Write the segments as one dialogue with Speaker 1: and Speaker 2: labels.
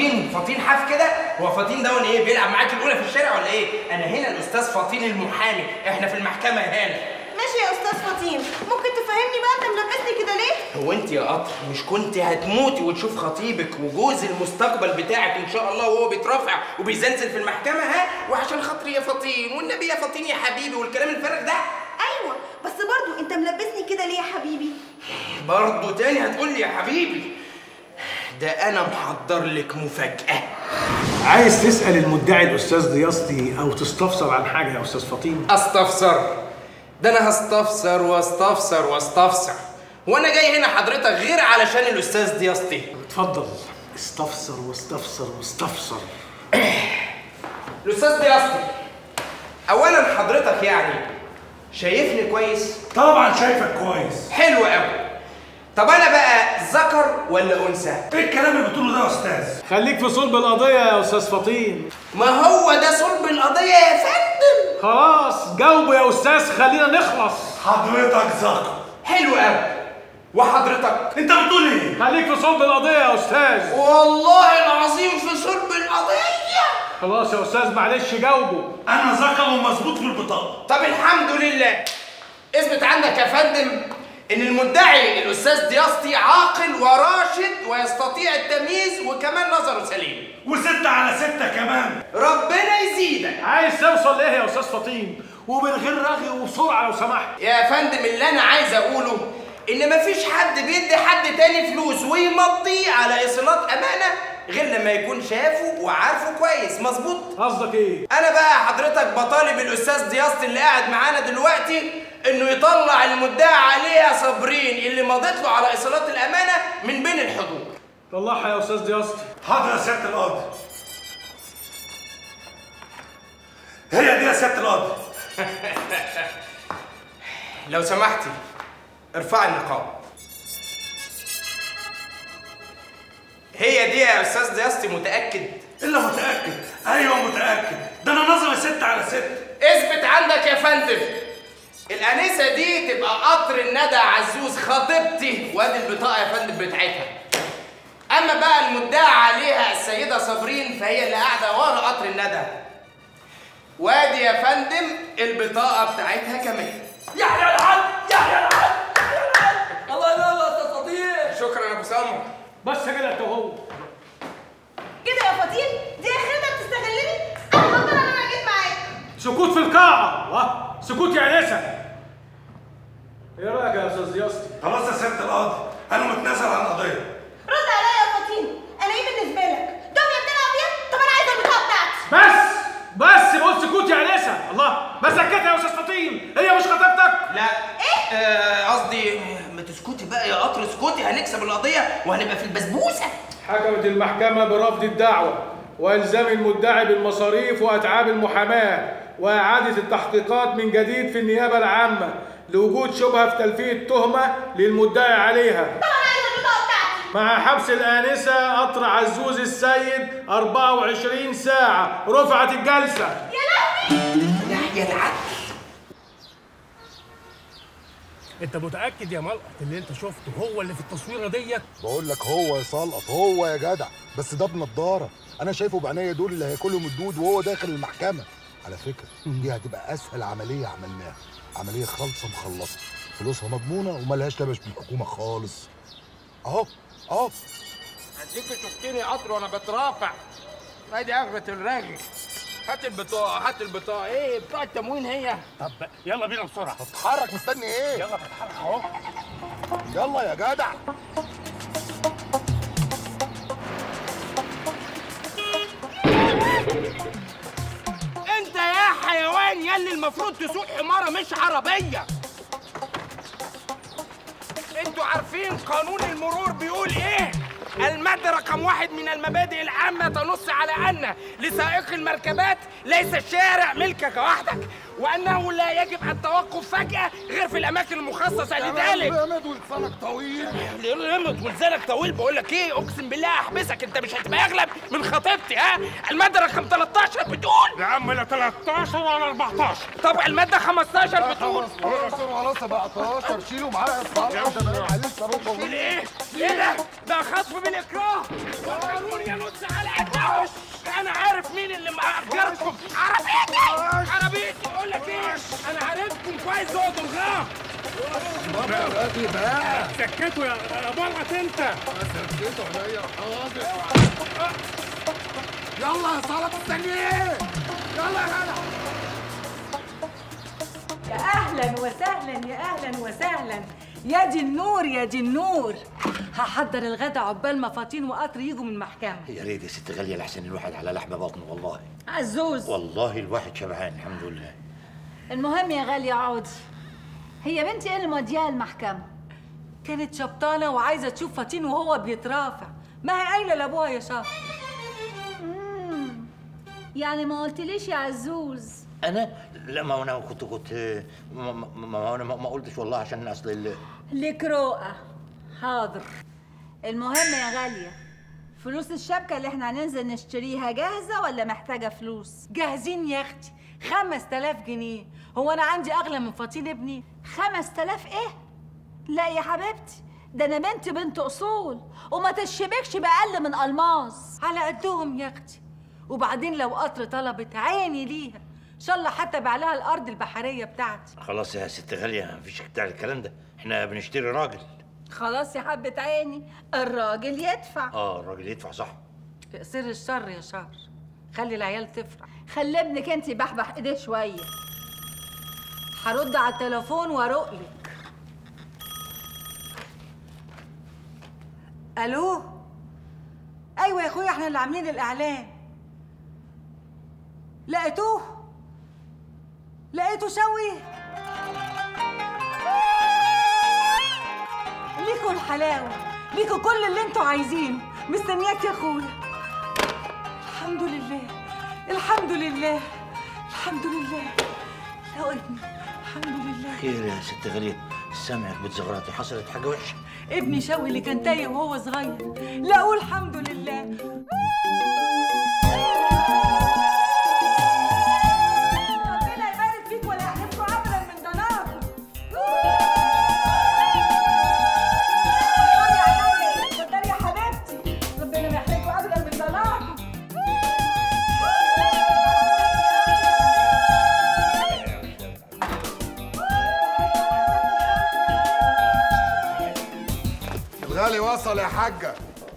Speaker 1: فطين فطين حاف كده هو فطين ده ايه بيلعب معاك الاولى في الشارع ولا ايه انا هنا الاستاذ فطين المحامي احنا في المحكمه هنا
Speaker 2: ماشي يا استاذ فطين ممكن تفهمني بقى انت ملبسني كده ليه
Speaker 1: هو انت يا قطر مش كنت هتموتي وتشوف خطيبك وجوز المستقبل بتاعك ان شاء الله وهو بيترافع وبيزلزل في المحكمه ها وعشان خاطري يا فطين والنبي يا فطين يا حبيبي والكلام الفارغ ده
Speaker 2: ايوه بس برضو انت ملبسني كده ليه يا حبيبي
Speaker 1: برضه تاني هتقول لي يا حبيبي ده انا محضر لك مفاجاه
Speaker 3: عايز تسأل المدعي الأستاذ ضياستي أو تستفسر عن حاجة يا أستاذ فطين؟
Speaker 1: استفسر ده انا هستفسر واستفسر واستفسر وانا جاي هنا حضرتك غير علشان الاستاذ دياستي
Speaker 3: اتفضل استفسر واستفسر واستفسر
Speaker 1: الاستاذ دياستي اولا حضرتك يعني شايفني كويس
Speaker 3: طبعا شايفك كويس
Speaker 1: حلو قوي طب انا بقى ذكر ولا انثى
Speaker 3: ايه الكلام اللي بتقوله ده يا استاذ خليك في صلب القضيه يا استاذ فطين
Speaker 1: ما هو ده صلب القضيه يا فندم
Speaker 3: خلاص جاوبوا يا استاذ خلينا نخلص
Speaker 4: حضرتك ذكر
Speaker 1: حلو قوي وحضرتك
Speaker 4: انت بتقول ايه
Speaker 3: خليك في صلب القضيه يا استاذ
Speaker 1: والله العظيم في صلب القضيه
Speaker 3: خلاص يا استاذ معلش جاوبوا
Speaker 4: انا ذكر ومظبوط في البطاقه
Speaker 1: طب الحمد لله اثبت عندك يا فندم ان المدعي الاستاذ دياستي عاقل وراشد ويستطيع التمييز وكمان نظره سليم
Speaker 4: وستة على ستة كمان
Speaker 1: ربنا يزيدك
Speaker 3: عايز توصل لايه يا استاذ فطين ومن غير رغي وبسرعه لو سمحت
Speaker 1: يا فندم اللي انا عايز اقوله ان مفيش حد بيدي حد تاني فلوس ويمضيه على ايصالات امانه غير لما يكون شافه وعارفه كويس مظبوط
Speaker 3: قصدك ايه
Speaker 1: انا بقى حضرتك بطالب الاستاذ دياستي اللي قاعد معانا دلوقتي انه يطلع المدعي عليها صابرين اللي مضت له على ايصالات الامانه من بين الحضور
Speaker 3: طلعها يا استاذ دياستي
Speaker 4: حاضر يا سيادة القاضي هي دي يا سيادة القاضي
Speaker 1: لو سمحتي ارفعي النقاب هي دي يا استاذ دياستي متاكد
Speaker 4: الا متأكد ايوه متأكد ده انا نظري ستة على ستة
Speaker 1: اثبت عندك يا فندم الانسه دي تبقى قطر الندى عزوز خطيبتي وادي البطاقه يا فندم بتاعتها اما بقى المدعى عليها السيده صابرين فهي اللي قاعده ورا قطر الندى وادي يا فندم البطاقه بتاعتها كمان
Speaker 5: يحيى العدل يحيى العدل يحيى العدل الله ينور يا استاذ فطين
Speaker 1: شكرا يا ابو سمر
Speaker 3: بس كده انت وهو
Speaker 2: كده يا فطين دي اخرتها بتستغلني انا غلطانه ان انا جيت معاك
Speaker 3: سكوت في القاعه الله سكوت يا انسه ايه رايك يا استاذ دياستي
Speaker 4: خلاص يا سيادة القاضي انا متنازل عن القضية
Speaker 2: رد عليا يا فطين انا ايه بالنسبه لك دميه بتلعب بيها طب انا عايزه البطاقه بتاعتي
Speaker 3: بس بس بقول سكوت يا انسه الله ما سكتها يا استاذ فطين هي مش خطيبتك
Speaker 1: لا ايه آه، قصدي ما تسكتي بقى يا قطر اسكتي هنكسب القضيه وهنبقى في البسبوسه
Speaker 3: حكمت المحكمة برفض الدعوة وإلزام المدعي بالمصاريف وأتعاب المحاماة وإعادة التحقيقات من جديد في النيابة العامة لوجود شبهة في تلفية تهمة للمدعي عليها
Speaker 2: طب انا عايزه البطاقه بتاعتي
Speaker 3: مع حبس الآنسة قطر عزوز السيد 24 ساعة رفعت الجلسة
Speaker 2: يا لهوي
Speaker 1: يحيى العدل
Speaker 6: انت متاكد يا ملقط اللي انت شفته هو اللي في التصويره ديت
Speaker 7: بقول لك هو يسلقط هو يا جدع بس ده بنضاره انا شايفه بعينيا دول اللي هياكلهم الدود وهو داخل المحكمه على فكره دي هتبقى اسهل عمليه عملناها عمليه خالصه مخلصه فلوسها مضمونه وملهاش لبش بالحكومه خالص اهو اهو
Speaker 1: اديك شفتني قطر وانا بترافع ادي اخرة الرغي هات البطاقه هات البطاقه ايه بتاع التموين هي
Speaker 6: طب يلا بينا بسرعه
Speaker 7: اتحرك مستني ايه
Speaker 6: يلا بتحرك اهو
Speaker 7: يلا يا جدع
Speaker 1: انت يا حيوان يلي المفروض تسوق حماره مش عربيه انتوا عارفين قانون المرور بيقول ايه المادة رقم واحد من المبادئ العامة تنص على أن لسائق المركبات ليس الشارع ملكك وحدك وأنه لا يجب التوقف فجأة غير في الأماكن المخصصة لذلك
Speaker 7: جامد ولسانك طويل
Speaker 1: رمت ولسانك طويل بقول لك ايه اقسم بالله احبسك انت مش هتبقى اغلب من خطيبتي ها الماده رقم 13 بتقول
Speaker 6: يا عم لا 13 ولا 14
Speaker 1: طب الماده 15 بتقول
Speaker 7: خلاص خلاص خلاص 17 شيلوا معايا الصراحه
Speaker 5: ايه؟ ايه ده؟ ده خطف بالاكراه والقانون ينص على التعوش انا عارف مين اللي مأجركم عربيتي عربيتي بقول لك ايه؟ انا عارفكم كويس جوه درغام
Speaker 6: سكته يا يا بلعت انت
Speaker 3: يلا يا صلاة التانيين يلا يا غلا
Speaker 2: يا اهلا وسهلا يا اهلا وسهلا يا دي النور يا دي النور هحضر الغدا عقبال ما فاطين وقطر يجوا من المحكمه
Speaker 8: يا ريت يا ست غالية لحسن الواحد على لحم بطنه والله
Speaker 2: عزوز
Speaker 8: والله الواحد شبعان الحمد لله
Speaker 9: المهم يا غالية عودي هي بنتي ايه اللي مودياها المحكمة؟
Speaker 2: كانت شبطانه وعايزه تشوف فاطين وهو بيترافع ما هي قايله لابوها يا شهر
Speaker 9: يعني ما قلتليش يا عزوز
Speaker 8: انا لا ما انا كنت كنت ما, ما, ما انا ما ما قلتش والله عشان اصل ال-
Speaker 2: ليك رؤى حاضر
Speaker 9: المهم يا غالية فلوس الشبكة اللي احنا هننزل نشتريها جاهزة ولا محتاجة فلوس؟
Speaker 2: جاهزين يا اختي 5000 جنيه هو انا عندي اغلى من فاطين ابني
Speaker 9: خمس تلاف ايه؟ لا يا حبيبتي ده انا بنت بنت اصول وما تشبكش بأقل من الماس
Speaker 2: على قدهم يا اختي وبعدين لو قطر طلبت عيني ليها ان شاء الله حتى باع لها الارض البحريه بتاعتي
Speaker 8: خلاص يا ست غالية مفيش بتاع الكلام ده احنا بنشتري راجل
Speaker 9: خلاص يا حبة عيني الراجل يدفع
Speaker 8: اه الراجل يدفع صح
Speaker 2: سر الشر يا شهر خلي العيال تفرح
Speaker 9: خلي ابنك انت يبحبح ايديه شوية
Speaker 2: هرد على التليفون وارق لك الو ايوه يا اخويا احنا اللي عاملين الاعلان لقيتوه لقيته شوي ليكوا الحلاوه ليكوا كل اللي انتوا عايزينه مستنياك يا اخويا الحمد لله الحمد لله الحمد لله يا ابني الحمد لله
Speaker 8: خير يا ست غالية سامعك بتزغرطي حصلت حاجة وحشة
Speaker 2: ابني شوقي اللي كان تايه وهو صغير لا الحمد لله ربنا يبارك فيك ولا يحرمكم ابدا من ضناكم اتفضلي يا حبيبتي ربنا ما يحرمكم ابدا من ضناكم
Speaker 7: الغالي وصل يا حاجة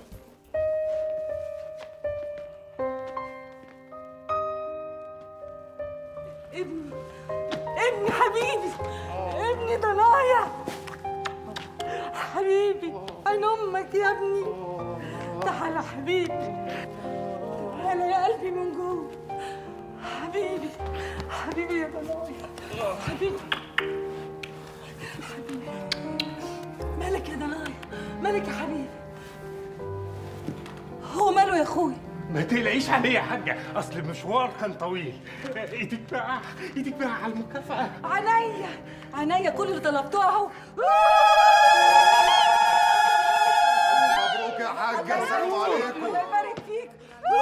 Speaker 2: ابني ابني حبيبي ابني ضنايا حبيبي عين امك يا ابني تعال يا حبيبي تعال يا قلبي من جوه حبيبي حبيبي يا ضنايا حبيبي حبيبي مالك يا ضنايا مالك يا حبيبي هو ماله يا اخوي
Speaker 6: ما تقلقيش عليه يا حاجة أصل المشوار كان طويل إيدك بقى إيدك بقى على المكافأة
Speaker 2: عينيا عينيا كل اللي طلبتوه اهو
Speaker 7: مبروك يا حاجة السلام عليكم
Speaker 2: الله يبارك فيك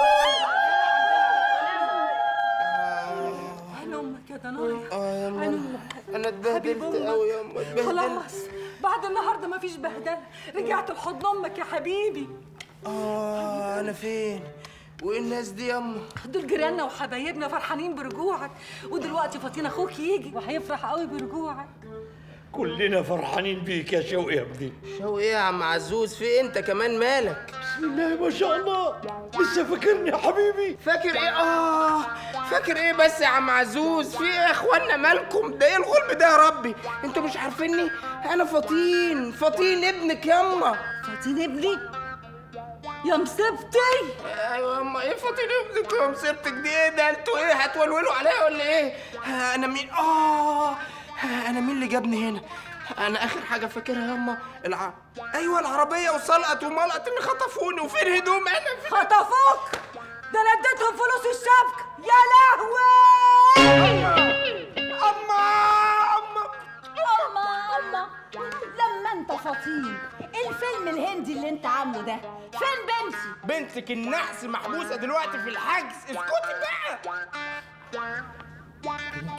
Speaker 2: عين امك يا ضنايا عين امك
Speaker 1: انا اتبهدلت قوي يا امي اتبهدلت
Speaker 2: خلاص بعد النهارده مفيش بهدله رجعت لحضن امك يا حبيبي
Speaker 1: اه انا فين والناس دي ياما
Speaker 2: دول جيراننا وحبايبنا فرحانين برجوعك ودلوقتي فاطين اخوك يجي وهيفرح قوي برجوعك
Speaker 8: كلنا فرحانين بيك يا شوقي يا ابني
Speaker 1: شو ايه يا عم عزوز في إيه؟ انت كمان مالك
Speaker 8: بسم الله ما شاء الله لسه فاكرني يا حبيبي
Speaker 1: فاكر ايه اه فاكر ايه بس يا عم عزوز في ايه يا اخوانا مالكم ده ايه الغلب ده يا ربي انتوا مش عارفيني انا فطين فطين ابنك ياما
Speaker 2: فاطين ابني يا مصيبتي
Speaker 1: ايوه ياما ايه فطين ابنك يا مصيبتك دي ايه ده انتوا ايه هتولولوا عليا ولا ايه ها، انا مين اه ها، انا مين اللي جابني هنا انا اخر حاجه فاكرها ياما الع... ايوه العربيه وسلقت وملقت اللي خطفوني وفين هدوم انا في
Speaker 2: خطفوك ده انا اديتهم فلوس الشبكه يا لهوي
Speaker 1: اما اما
Speaker 9: الله الله لما انت فطين الفيلم الهندي اللي انت عامله ده فين بنتي
Speaker 1: بنتك النحس محبوسه دلوقتي في الحجز اسكتي بقى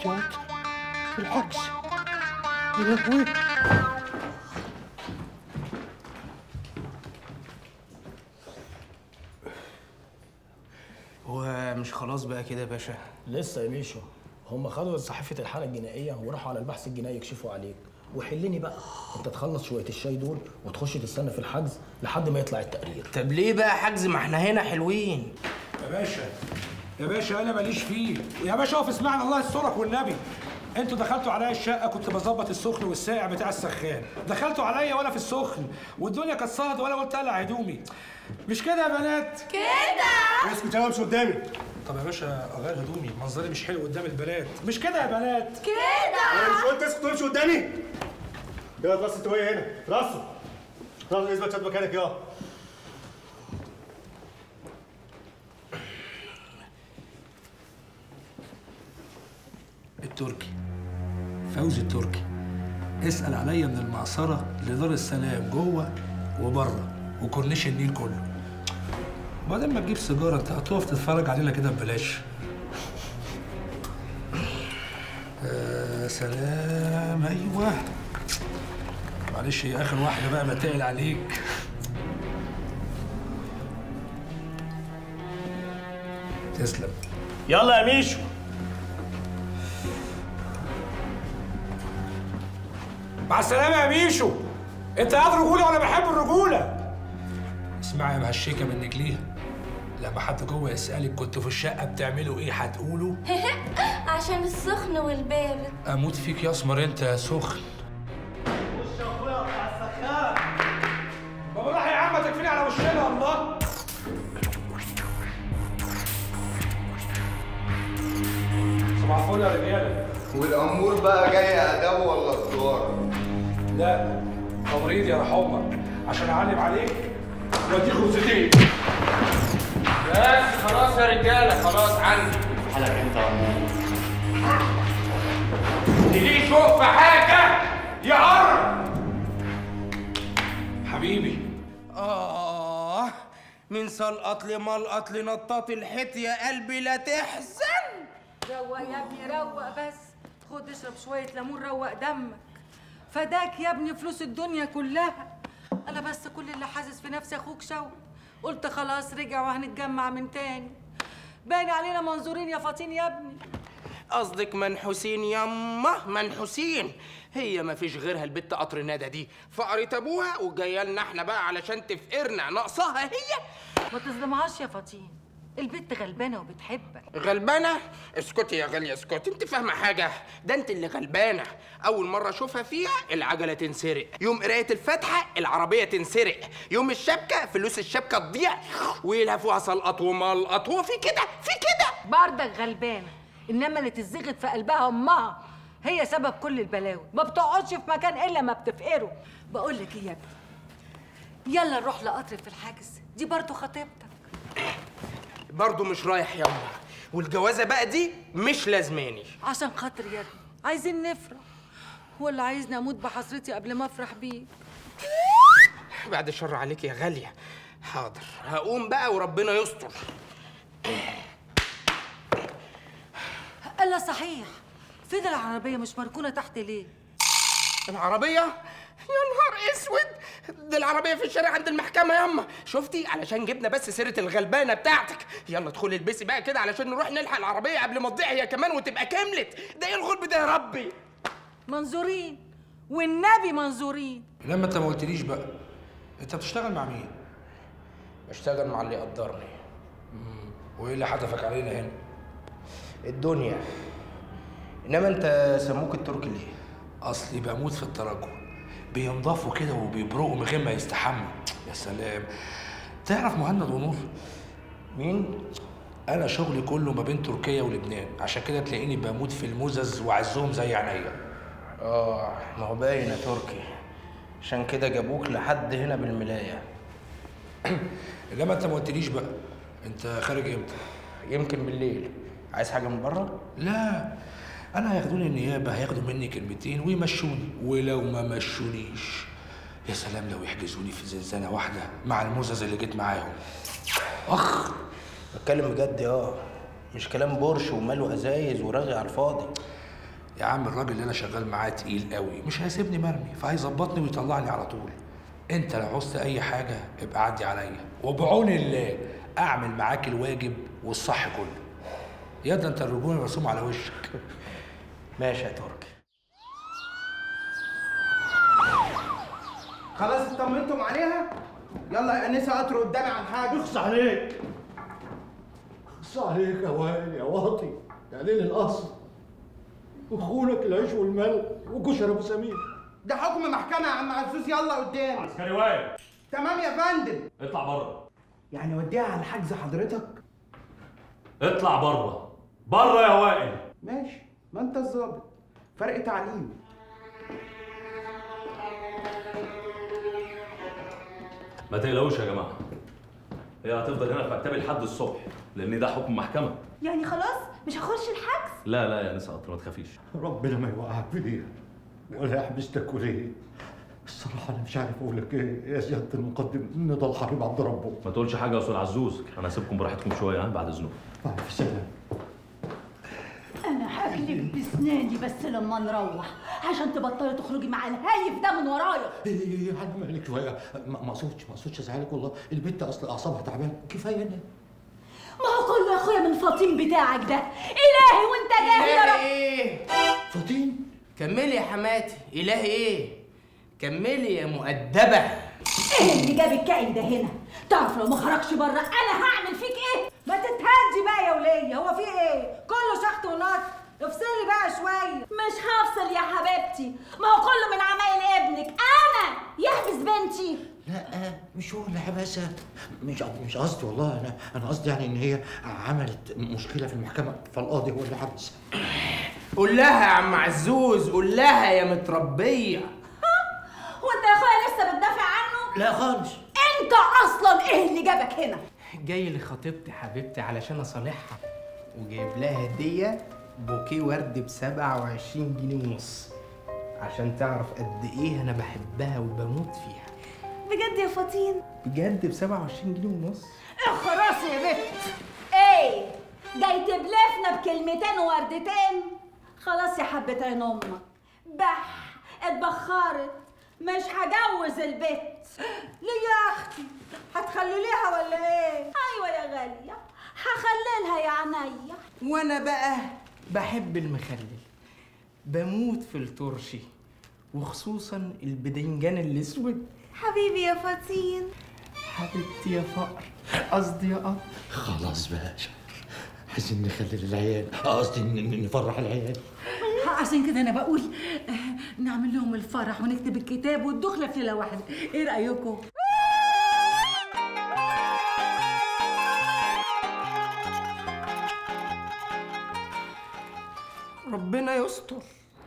Speaker 8: الحجز يا لهوي
Speaker 1: مش خلاص بقى كده يا باشا
Speaker 10: لسه يا ميشو هم خدوا صحيفه الحاله الجنائيه وراحوا على البحث الجنائي يكشفوا عليك وحلني بقى انت تخلص شويه الشاي دول وتخش تستنى في الحجز لحد ما يطلع التقرير
Speaker 1: طب ليه بقى حجز ما احنا هنا حلوين
Speaker 3: يا باشا يا باشا انا ماليش فيه يا باشا اقف اسمعنا الله يسترك والنبي انتوا دخلتوا عليا الشقه كنت بظبط السخن والساقع بتاع السخان دخلتوا عليا وانا في السخن والدنيا كانت صهد وانا قلت اقلع هدومي مش كده يا بنات
Speaker 9: كده
Speaker 3: اسكت يا مش قدامي طب يا باشا اغير هدومي منظري مش حلو قدام البنات مش كده يا بنات
Speaker 9: كده
Speaker 11: انا مش قلت اسكت وامشي قدامي يلا راسي انت وهي هنا راسه راسه اثبت شد مكانك يا
Speaker 3: التركي فوزي التركي اسأل عليا من المعصرة لدار السلام جوه وبره وكورنيش النيل كله وبعدين ما تجيب سيجارة انت هتقف تتفرج علينا كده ببلاش آه سلام ايوه معلش هي اخر واحدة بقى بتقل عليك تسلم
Speaker 11: يلا يا ميشو
Speaker 3: مع السلامة يا ميشو انت قاعد رجولة وانا بحب الرجولة اسمعي يا مهشكة من نجليها لما حد جوه يسألك كنتوا في الشقة بتعملوا ايه هتقولوا
Speaker 12: عشان السخن والبارد
Speaker 3: اموت فيك يا اسمر انت يا سخن
Speaker 11: وش اخويا بتاع السخان
Speaker 3: بابا راح يا عم تكفيني على وشنا الله صباح الفل يا رجاله
Speaker 13: والامور بقى جايه اداب ولا صدار
Speaker 3: لا تمريض يا رحمة عشان اعلم عليك واديك خبزتين
Speaker 1: بس خلاص يا رجاله خلاص عندي
Speaker 8: حالك انت
Speaker 1: اللي يشوف في حاجه يقرب
Speaker 3: حبيبي
Speaker 1: آه من سلقط لملقط لنطاط الحيط يا قلبي لا تحزن
Speaker 2: روق يا ابني روق بس خد اشرب شوية ليمون روق دمك فداك يا ابني فلوس الدنيا كلها انا بس كل اللي حاسس في نفسي اخوك شوقي قلت خلاص رجع وهنتجمع من تاني باين علينا منظورين يا فاطين يا ابني
Speaker 1: قصدك منحوسين يما منحوسين هي ما فيش غيرها البت قطر ندى دي فقرت ابوها وجايه لنا احنا بقى علشان تفقرنا ناقصاها هي
Speaker 2: ما تظلمهاش يا فاطين البت غلبانة وبتحبك
Speaker 1: غلبانة؟ اسكتي يا غالية اسكتي انت فاهمة حاجة ده انت اللي غلبانة أول مرة أشوفها فيها العجلة تنسرق يوم قراية الفاتحة العربية تنسرق يوم الشبكة فلوس الشبكة تضيع ويلهفوها سلقط وملقط هو في كده في كده
Speaker 2: بردك غلبانة انما اللي تزغت في قلبها امها هي سبب كل البلاوي ما بتقعدش في مكان الا ما بتفقره بقول لك ايه يا ابني يلا نروح لقطر في الحجز دي برضه خطيبتك
Speaker 1: برضه مش رايح يما والجوازة بقى دي مش لازماني
Speaker 2: عشان خاطر يا ابني عايزين نفرح هو اللي عايزني اموت بحسرتي قبل ما افرح بيه
Speaker 1: بعد الشر عليك يا غالية حاضر هقوم بقى وربنا يستر
Speaker 2: الا صحيح فين العربيه مش مركونه تحت ليه
Speaker 1: العربية يا نهار اسود دي العربية في الشارع عند المحكمة ياما شفتي علشان جبنا بس سيرة الغلبانة بتاعتك يلا ادخلي البسي بقى كده علشان نروح نلحق العربية قبل ما تضيع هي كمان وتبقى كملت ده ايه الغلب ده يا ربي
Speaker 2: منظورين والنبي منظورين
Speaker 3: لما انت ما قلتليش بقى انت بتشتغل مع مين؟
Speaker 1: بشتغل مع اللي يقدرني
Speaker 3: وايه اللي حدفك علينا هنا؟
Speaker 1: الدنيا انما انت سموك التركي ليه؟
Speaker 3: اصلي بموت في التراكم بينضفوا كده وبيبرقوا من غير ما يستحموا يا سلام تعرف مهند ونور
Speaker 1: مين
Speaker 3: انا شغلي كله ما بين تركيا ولبنان عشان كده تلاقيني بموت في المزز واعزهم زي عينيا
Speaker 1: اه ما هو باين يا تركي عشان كده جابوك لحد هنا بالملاية
Speaker 3: انما انت ما قلتليش بقى انت خارج امتى
Speaker 1: يمكن بالليل عايز حاجة من بره؟
Speaker 3: لا انا هياخدوني النيابه هياخدوا مني كلمتين ويمشوني ولو ما مشونيش يا سلام لو يحجزوني في زنزانه واحده مع المزز اللي جيت معاهم اخ
Speaker 1: بتكلم بجد اه مش كلام بورش وماله ازايز ورغي على الفاضي
Speaker 3: يا عم الراجل اللي انا شغال معاه تقيل قوي مش هيسيبني مرمي فهيظبطني ويطلعني على طول انت لو عوزت اي حاجه ابقى عدي عليا وبعون الله
Speaker 14: اعمل معاك الواجب والصح كله يا ده انت الرجول مرسوم على وشك
Speaker 1: ماشي يا تركي
Speaker 15: خلاص اطمنتم عليها يلا يا انسه قطر قدامي على الحاجه
Speaker 11: اخص عليك اخص عليك يا وائل يا واطي يا ليل الاصل اخونك العيش والملح وكشري ابو سمير
Speaker 15: ده حكم محكمه يا عم عزوز يلا قدامي
Speaker 16: عسكري وائل
Speaker 15: تمام يا فندم
Speaker 16: اطلع بره
Speaker 15: يعني وديها على حجز حضرتك
Speaker 16: اطلع بره بره يا وائل
Speaker 15: ماشي ما انت الظابط فرق تعليم
Speaker 16: ما تقلقوش يا جماعه هي هتفضل هنا في مكتبي لحد الصبح لان ده حكم محكمه
Speaker 9: يعني خلاص مش هخش الحجز
Speaker 16: لا لا يا نسا قطر ما تخافيش
Speaker 11: ربنا ما يوقعك في دي ولا يحبسك وليه الصراحة أنا مش عارف أقول لك إيه يا سيادة المقدم نضال حبيب عبد ربه
Speaker 16: ما تقولش حاجه يا استاذ عزوز انا هسيبكم براحتكم شويه ها بعد اذنكم
Speaker 11: في سلام
Speaker 9: انا هجلب بسناني بس لما نروح عشان تبطلي تخرجي مع الهايف ده من ورايا
Speaker 11: إيه يا عم مالك شوية ما ما اقصدش ما اقصدش ازعلك والله البنت أصل أعصابها تعبانة كفاية أنا
Speaker 9: ما هو كله يا اخويا من فاطين بتاعك ده الهي وانت جاهل يا رب
Speaker 1: ايه
Speaker 11: فاطين
Speaker 1: كملي يا حماتي الهي ايه كملي يا مؤدبه
Speaker 9: ايه اللي جاب الكائن ده هنا تعرف لو ما خرجش بره انا هعمل فيك ايه ما تتهدي بقى يا وليه هو في ايه كله شخط ونط افصلي بقى شويه مش هفصل يا حبيبتي ما هو كله من عمايل ابنك انا يحبس بنتي
Speaker 8: لا مش هو اللي حبسها مش مش قصدي والله انا انا قصدي يعني ان هي عملت مشكله في المحكمه فالقاضي هو اللي حبسها
Speaker 1: قول لها يا عم عزوز قول لها يا متربيه
Speaker 9: هو انت يا اخويا لسه بتدافع عنه
Speaker 1: لا خالص
Speaker 9: انت اصلا ايه اللي جابك هنا
Speaker 1: جاي لخطيبتي حبيبتي علشان اصالحها وجايب لها هديه بوكيه ورد ب 27 جنيه ونص عشان تعرف قد ايه انا بحبها وبموت فيها
Speaker 9: بجد يا فاطين
Speaker 1: بجد ب 27 جنيه ونص
Speaker 9: خلاص يا بت ايه جاي تبلفنا بكلمتين ووردتين خلاص يا حبة عين امك بح اتبخرت مش هجوز البت ليه يا اختي هتخلليها ولا ايه ايوه يا غاليه هخللها يا عينيا
Speaker 1: وانا بقى بحب المخلل بموت في الترشي وخصوصا البدنجان الاسود
Speaker 9: حبيبي يا فاطين
Speaker 1: حبيبتي يا فقر قصدي يا قطر
Speaker 8: خلاص بقى عايزين نخلي العيال قصدي ن- ن- نفرح العيال
Speaker 2: عشان كده انا بقول آه، نعمل لهم الفرح ونكتب الكتاب والدخله في ليله واحده ايه رايكم
Speaker 1: ربنا يستر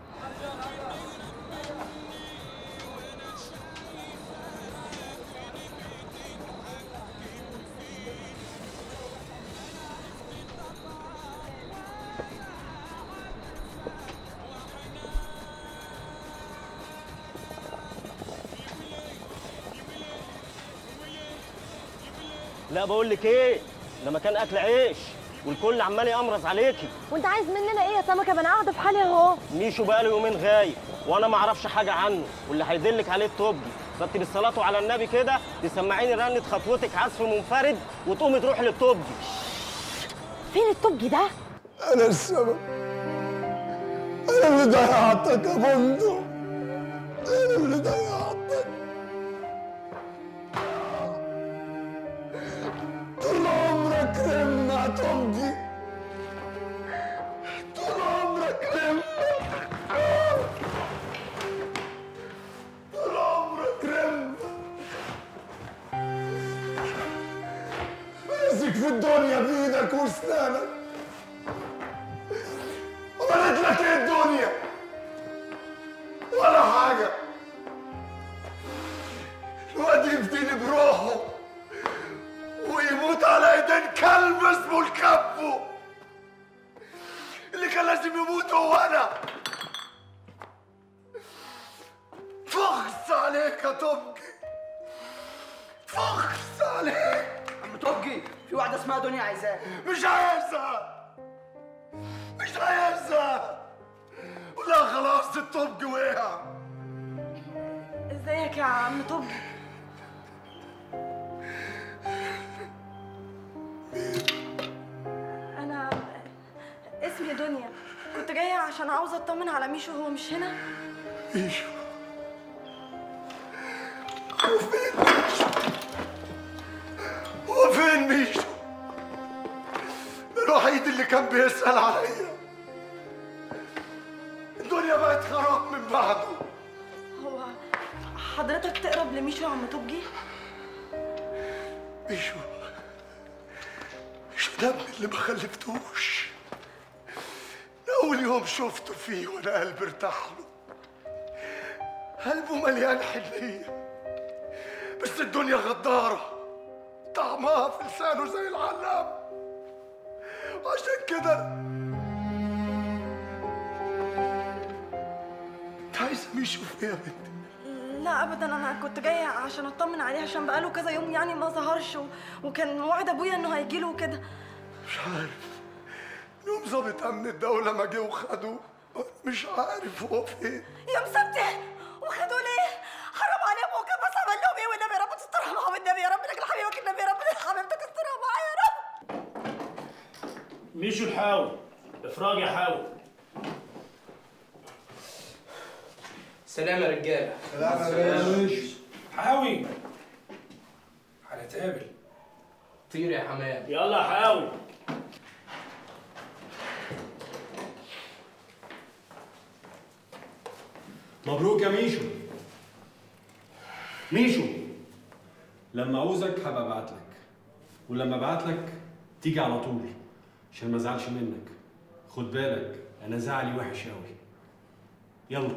Speaker 17: لا بقول لك ايه ده مكان اكل عيش والكل عمال يامرز عليكي
Speaker 18: وانت عايز مننا ايه يا سمكه ما انا قاعده في حالي اهو
Speaker 17: ميشو بقاله يومين غايب وانا ما اعرفش حاجه عنه واللي هيدلك عليه التوبجي فانت بالصلاه على النبي كده تسمعيني رنه خطوتك عزف منفرد وتقومي تروحي للتوبجي
Speaker 18: فين التوبجي ده
Speaker 19: أنا السبب أنا اللي ضيعتك يا بندق أنا اللي ضيعتك طول عمرك رمة تمضي طول عمرك رمة طول عمرك رمة ماسك في الدنيا بإيدك وأسنانك قالت لك ايه الدنيا ولا حاجة الواد يفديني بروحه ويموت على ايدين كلب اسمه الكبو اللي كان لازم يموت هو انا فخس عليك يا توبجي فخس عليك
Speaker 15: عم توبجي في واحده اسمها دنيا عايزاك
Speaker 19: مش عايزها مش عايزها ولا خلاص الطبج وقع
Speaker 2: ازيك يا عم طب
Speaker 20: عشان عاوزه اطمن على ميشو هو مش هنا
Speaker 19: ميشو هو فين ميشو هو فين ميشو الوحيد اللي كان بيسأل عليا الدنيا بقت خراب من بعده
Speaker 20: هو حضرتك تقرب لميشو يا عم توبجي
Speaker 19: ميشو ميشو ده ابني اللي ما خلفتوش أول يوم شفته فيه وأنا قلبي ارتاح له قلبه مليان حنية بس الدنيا غدارة طعمها في لسانه زي العلام عشان كده انت عايزة ميشو فين يا بنتي؟
Speaker 20: لا ابدا انا كنت جايه عشان اطمن عليه عشان بقاله كذا يوم يعني ما ظهرش و... وكان وعد ابويا انه هيجي له وكده
Speaker 19: مش عارف يوم ظابط امن الدولة ما جه وخدوه أنا مش عارف هو فين
Speaker 20: يا مسبتي وخدوا ليه حرام عليهم هو كان بس عمل لهم ايه والنبي يا رب تسترها معاهم النبي يا رب لك حبيبك النبي يا رب حبيبتك استرها معايا يا رب
Speaker 10: ميشو الحاوي افراج يا حاوي
Speaker 1: سلام يا رجاله
Speaker 10: حاوي هنتقابل
Speaker 1: طير يا حمام
Speaker 10: يلا يا حاوي
Speaker 21: مبروك يا ميشو ميشو لما عاوزك هبقى ابعت لك ولما ابعت لك تيجي على طول عشان ما ازعلش منك خد بالك انا زعلي وحش قوي يلا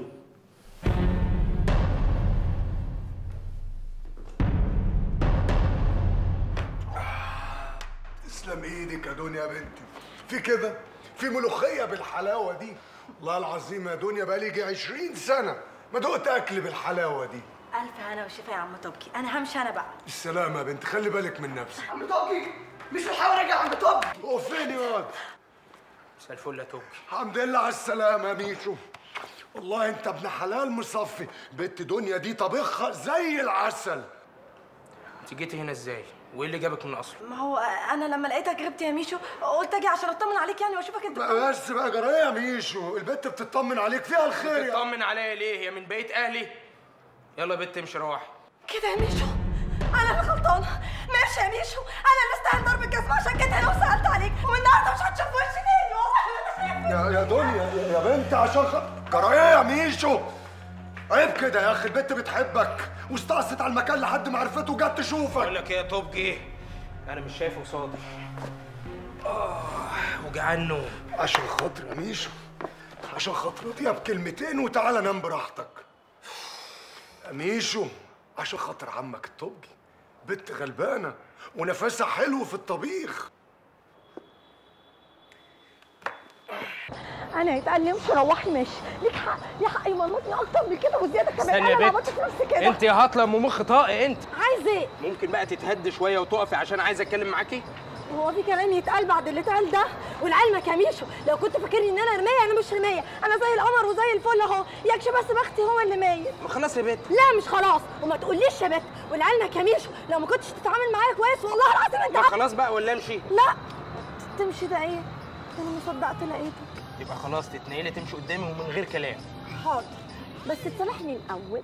Speaker 19: تسلم ايدك يا دنيا يا بنتي في كده في ملوخيه بالحلاوه دي والله العظيم يا دنيا بقالي يجي 20 سنه ما دقت اكل بالحلاوه دي
Speaker 20: الف هنا وشفا يا عم توبكي انا همشي انا بقى
Speaker 19: السلامه يا بنت خلي بالك من نفسك
Speaker 15: عم توبكي مش الحاول راجع عند توبكي
Speaker 19: هو فين يا واد
Speaker 1: مساء الفل يا توبكي
Speaker 19: الحمد لله على السلامه يا ميشو والله انت ابن حلال مصفي بنت دنيا دي طبخها زي العسل
Speaker 1: انت جيتي هنا ازاي وايه اللي جابك من اصله
Speaker 20: ما هو انا لما لقيتك غبت يا ميشو قلت اجي عشان اطمن عليك يعني واشوفك انت
Speaker 19: بقى بس بقى جرايه يا ميشو البنت بتطمن عليك فيها الخير يا
Speaker 1: تطمن عليا ليه هي من بيت اهلي يلا يا بت امشي روحي
Speaker 20: كده يا ميشو انا اللي غلطانه ماشي يا ميشو انا اللي استاهل ضرب الجزمه عشان جيت هنا وسالت عليك ومن النهارده مش هتشوف وشي تاني والله
Speaker 19: يا يا دنيا يا- يا بنت عشان خ... جرايه يا ميشو عيب كده يا اخي البنت بتحبك واستقصت على المكان لحد ما عرفته وجت تشوفك
Speaker 1: بقول لك ايه يا توبجي انا مش شايف قصادي اه وجعان نوم
Speaker 19: عشان خاطر يا ميشو عشان خاطر دي بكلمتين وتعالى نام براحتك يا ميشو عشان خاطر عمك الطبي بنت غلبانه ونفسها حلو في الطبيخ
Speaker 18: انا يتقال لي امشي روحي ماشي ليك حق ليك حق يمرمطني اكتر من كده وزياده كمان
Speaker 1: استني
Speaker 18: انا
Speaker 1: يا
Speaker 18: اللي
Speaker 1: بت
Speaker 18: عملت في نفسي كده
Speaker 1: انت يا هطله ام مخ طاقي انت
Speaker 18: عايز ايه
Speaker 1: ممكن بقى تتهدي شويه وتقفي عشان عايز اتكلم معاكي
Speaker 18: هو في كلام يتقال بعد اللي اتقال ده ولعلمك يا ميشو لو كنت فاكرني ان انا رمايه انا مش رمايه انا زي القمر وزي الفل اهو يكش بس بختي هو اللي مايل
Speaker 1: ما خلاص يا بت
Speaker 18: لا مش خلاص وما تقوليش يا بت ولعلمك يا ميشو لو ما كنتش تتعامل معايا كويس والله العظيم انت
Speaker 1: ما
Speaker 18: عارف-
Speaker 1: خلاص بقى ولا امشي
Speaker 18: لا تمشي ده ايه انا ما صدقت لقيته
Speaker 1: يبقى خلاص تتنقلي تمشي قدامي ومن غير كلام
Speaker 18: حاضر بس تسامحني الاول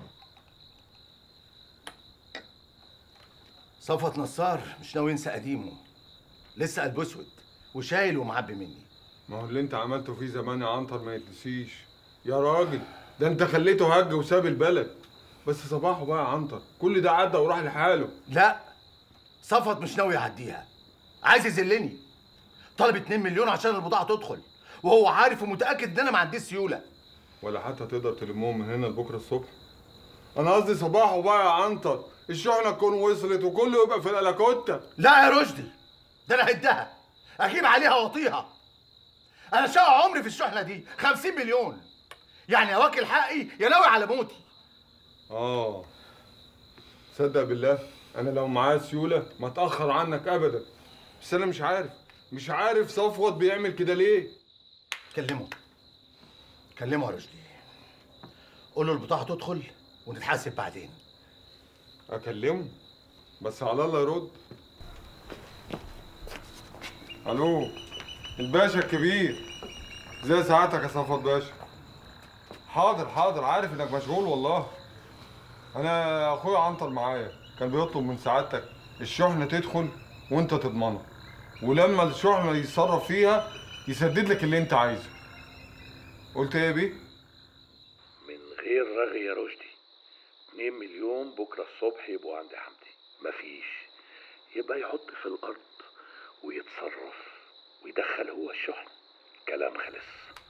Speaker 22: صفوت نصار مش ناوي ينسى قديمه لسه قلبه اسود وشايل ومعبي مني
Speaker 3: ما هو اللي انت عملته فيه زمان يا عنتر ما يتنسيش يا راجل ده انت خليته هج وساب البلد بس صباحه بقى يا عنتر كل ده عدى وراح لحاله
Speaker 22: لا صفوت مش ناوي يعديها عايز يذلني طلب 2 مليون عشان البضاعه تدخل وهو عارف ومتاكد ان انا ما عنديش سيوله
Speaker 3: ولا حتى تقدر تلمهم من هنا لبكره الصبح انا قصدي صباحه بقى يا عنتر الشحنه تكون وصلت وكله يبقى في الالاكوتا
Speaker 22: لا يا رشدي ده انا هدها اجيب عليها واطيها انا شقى عمري في الشحنه دي 50 مليون يعني يا واكل حقي يا ناوي على موتي
Speaker 3: اه صدق بالله انا لو معايا سيوله ما اتاخر عنك ابدا بس انا مش عارف مش عارف صفوت بيعمل كده ليه
Speaker 22: كلمه كلمه يا رشدي قول له البضاعه تدخل ونتحاسب بعدين
Speaker 3: اكلمه بس على الله يرد الو الباشا الكبير
Speaker 4: زي ساعتك يا صفوت باشا حاضر حاضر عارف انك مشغول والله انا اخويا عنتر معايا كان بيطلب من سعادتك الشحنه تدخل وانت تضمنها ولما الشحنه يتصرف فيها يسدد لك اللي انت عايزه قلت ايه يا بيه
Speaker 5: من غير رغي يا رشدي 2 مليون بكره الصبح يبقوا عند حمدي مفيش يبقى يحط في الارض ويتصرف ويدخل هو الشحن كلام خلص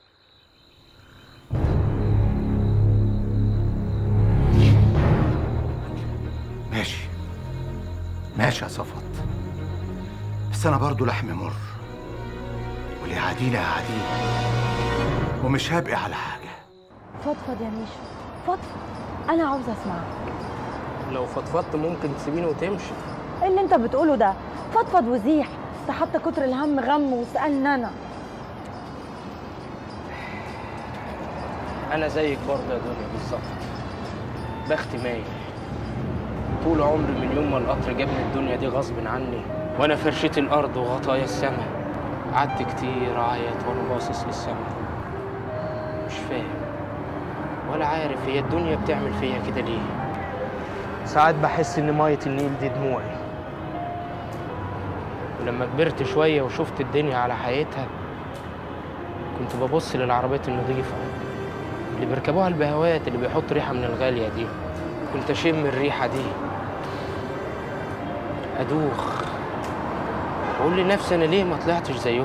Speaker 22: ماشي ماشي يا صفوت بس انا برضو لحمي مر واللي يعاديني هيعاديني ومش هبقي على حاجه
Speaker 18: فضفض يا ميشو فضفض انا عاوزه اسمعك
Speaker 10: لو فضفضت ممكن تسيبيني وتمشي
Speaker 18: ايه اللي انت بتقوله ده فضفض وزيح ده حتى كتر الهم غم وسألني انا
Speaker 10: انا زيك برضه يا دنيا بالظبط بختي مايل طول عمري من يوم ما القطر جابني الدنيا دي غصب عني وانا فرشة الارض وغطايا السما قعدت كتير اعيط وانا باصص للسما مش فاهم ولا عارف هي الدنيا بتعمل فيا كده ليه ساعات بحس ان مية النيل دي دموعي ولما كبرت شوية وشفت الدنيا على حقيقتها كنت ببص للعربيات النظيفة اللي بيركبوها البهوات اللي بيحط ريحة من الغالية دي كنت أشم الريحة دي أدوخ وأقول لنفسي أنا ليه ما طلعتش زيهم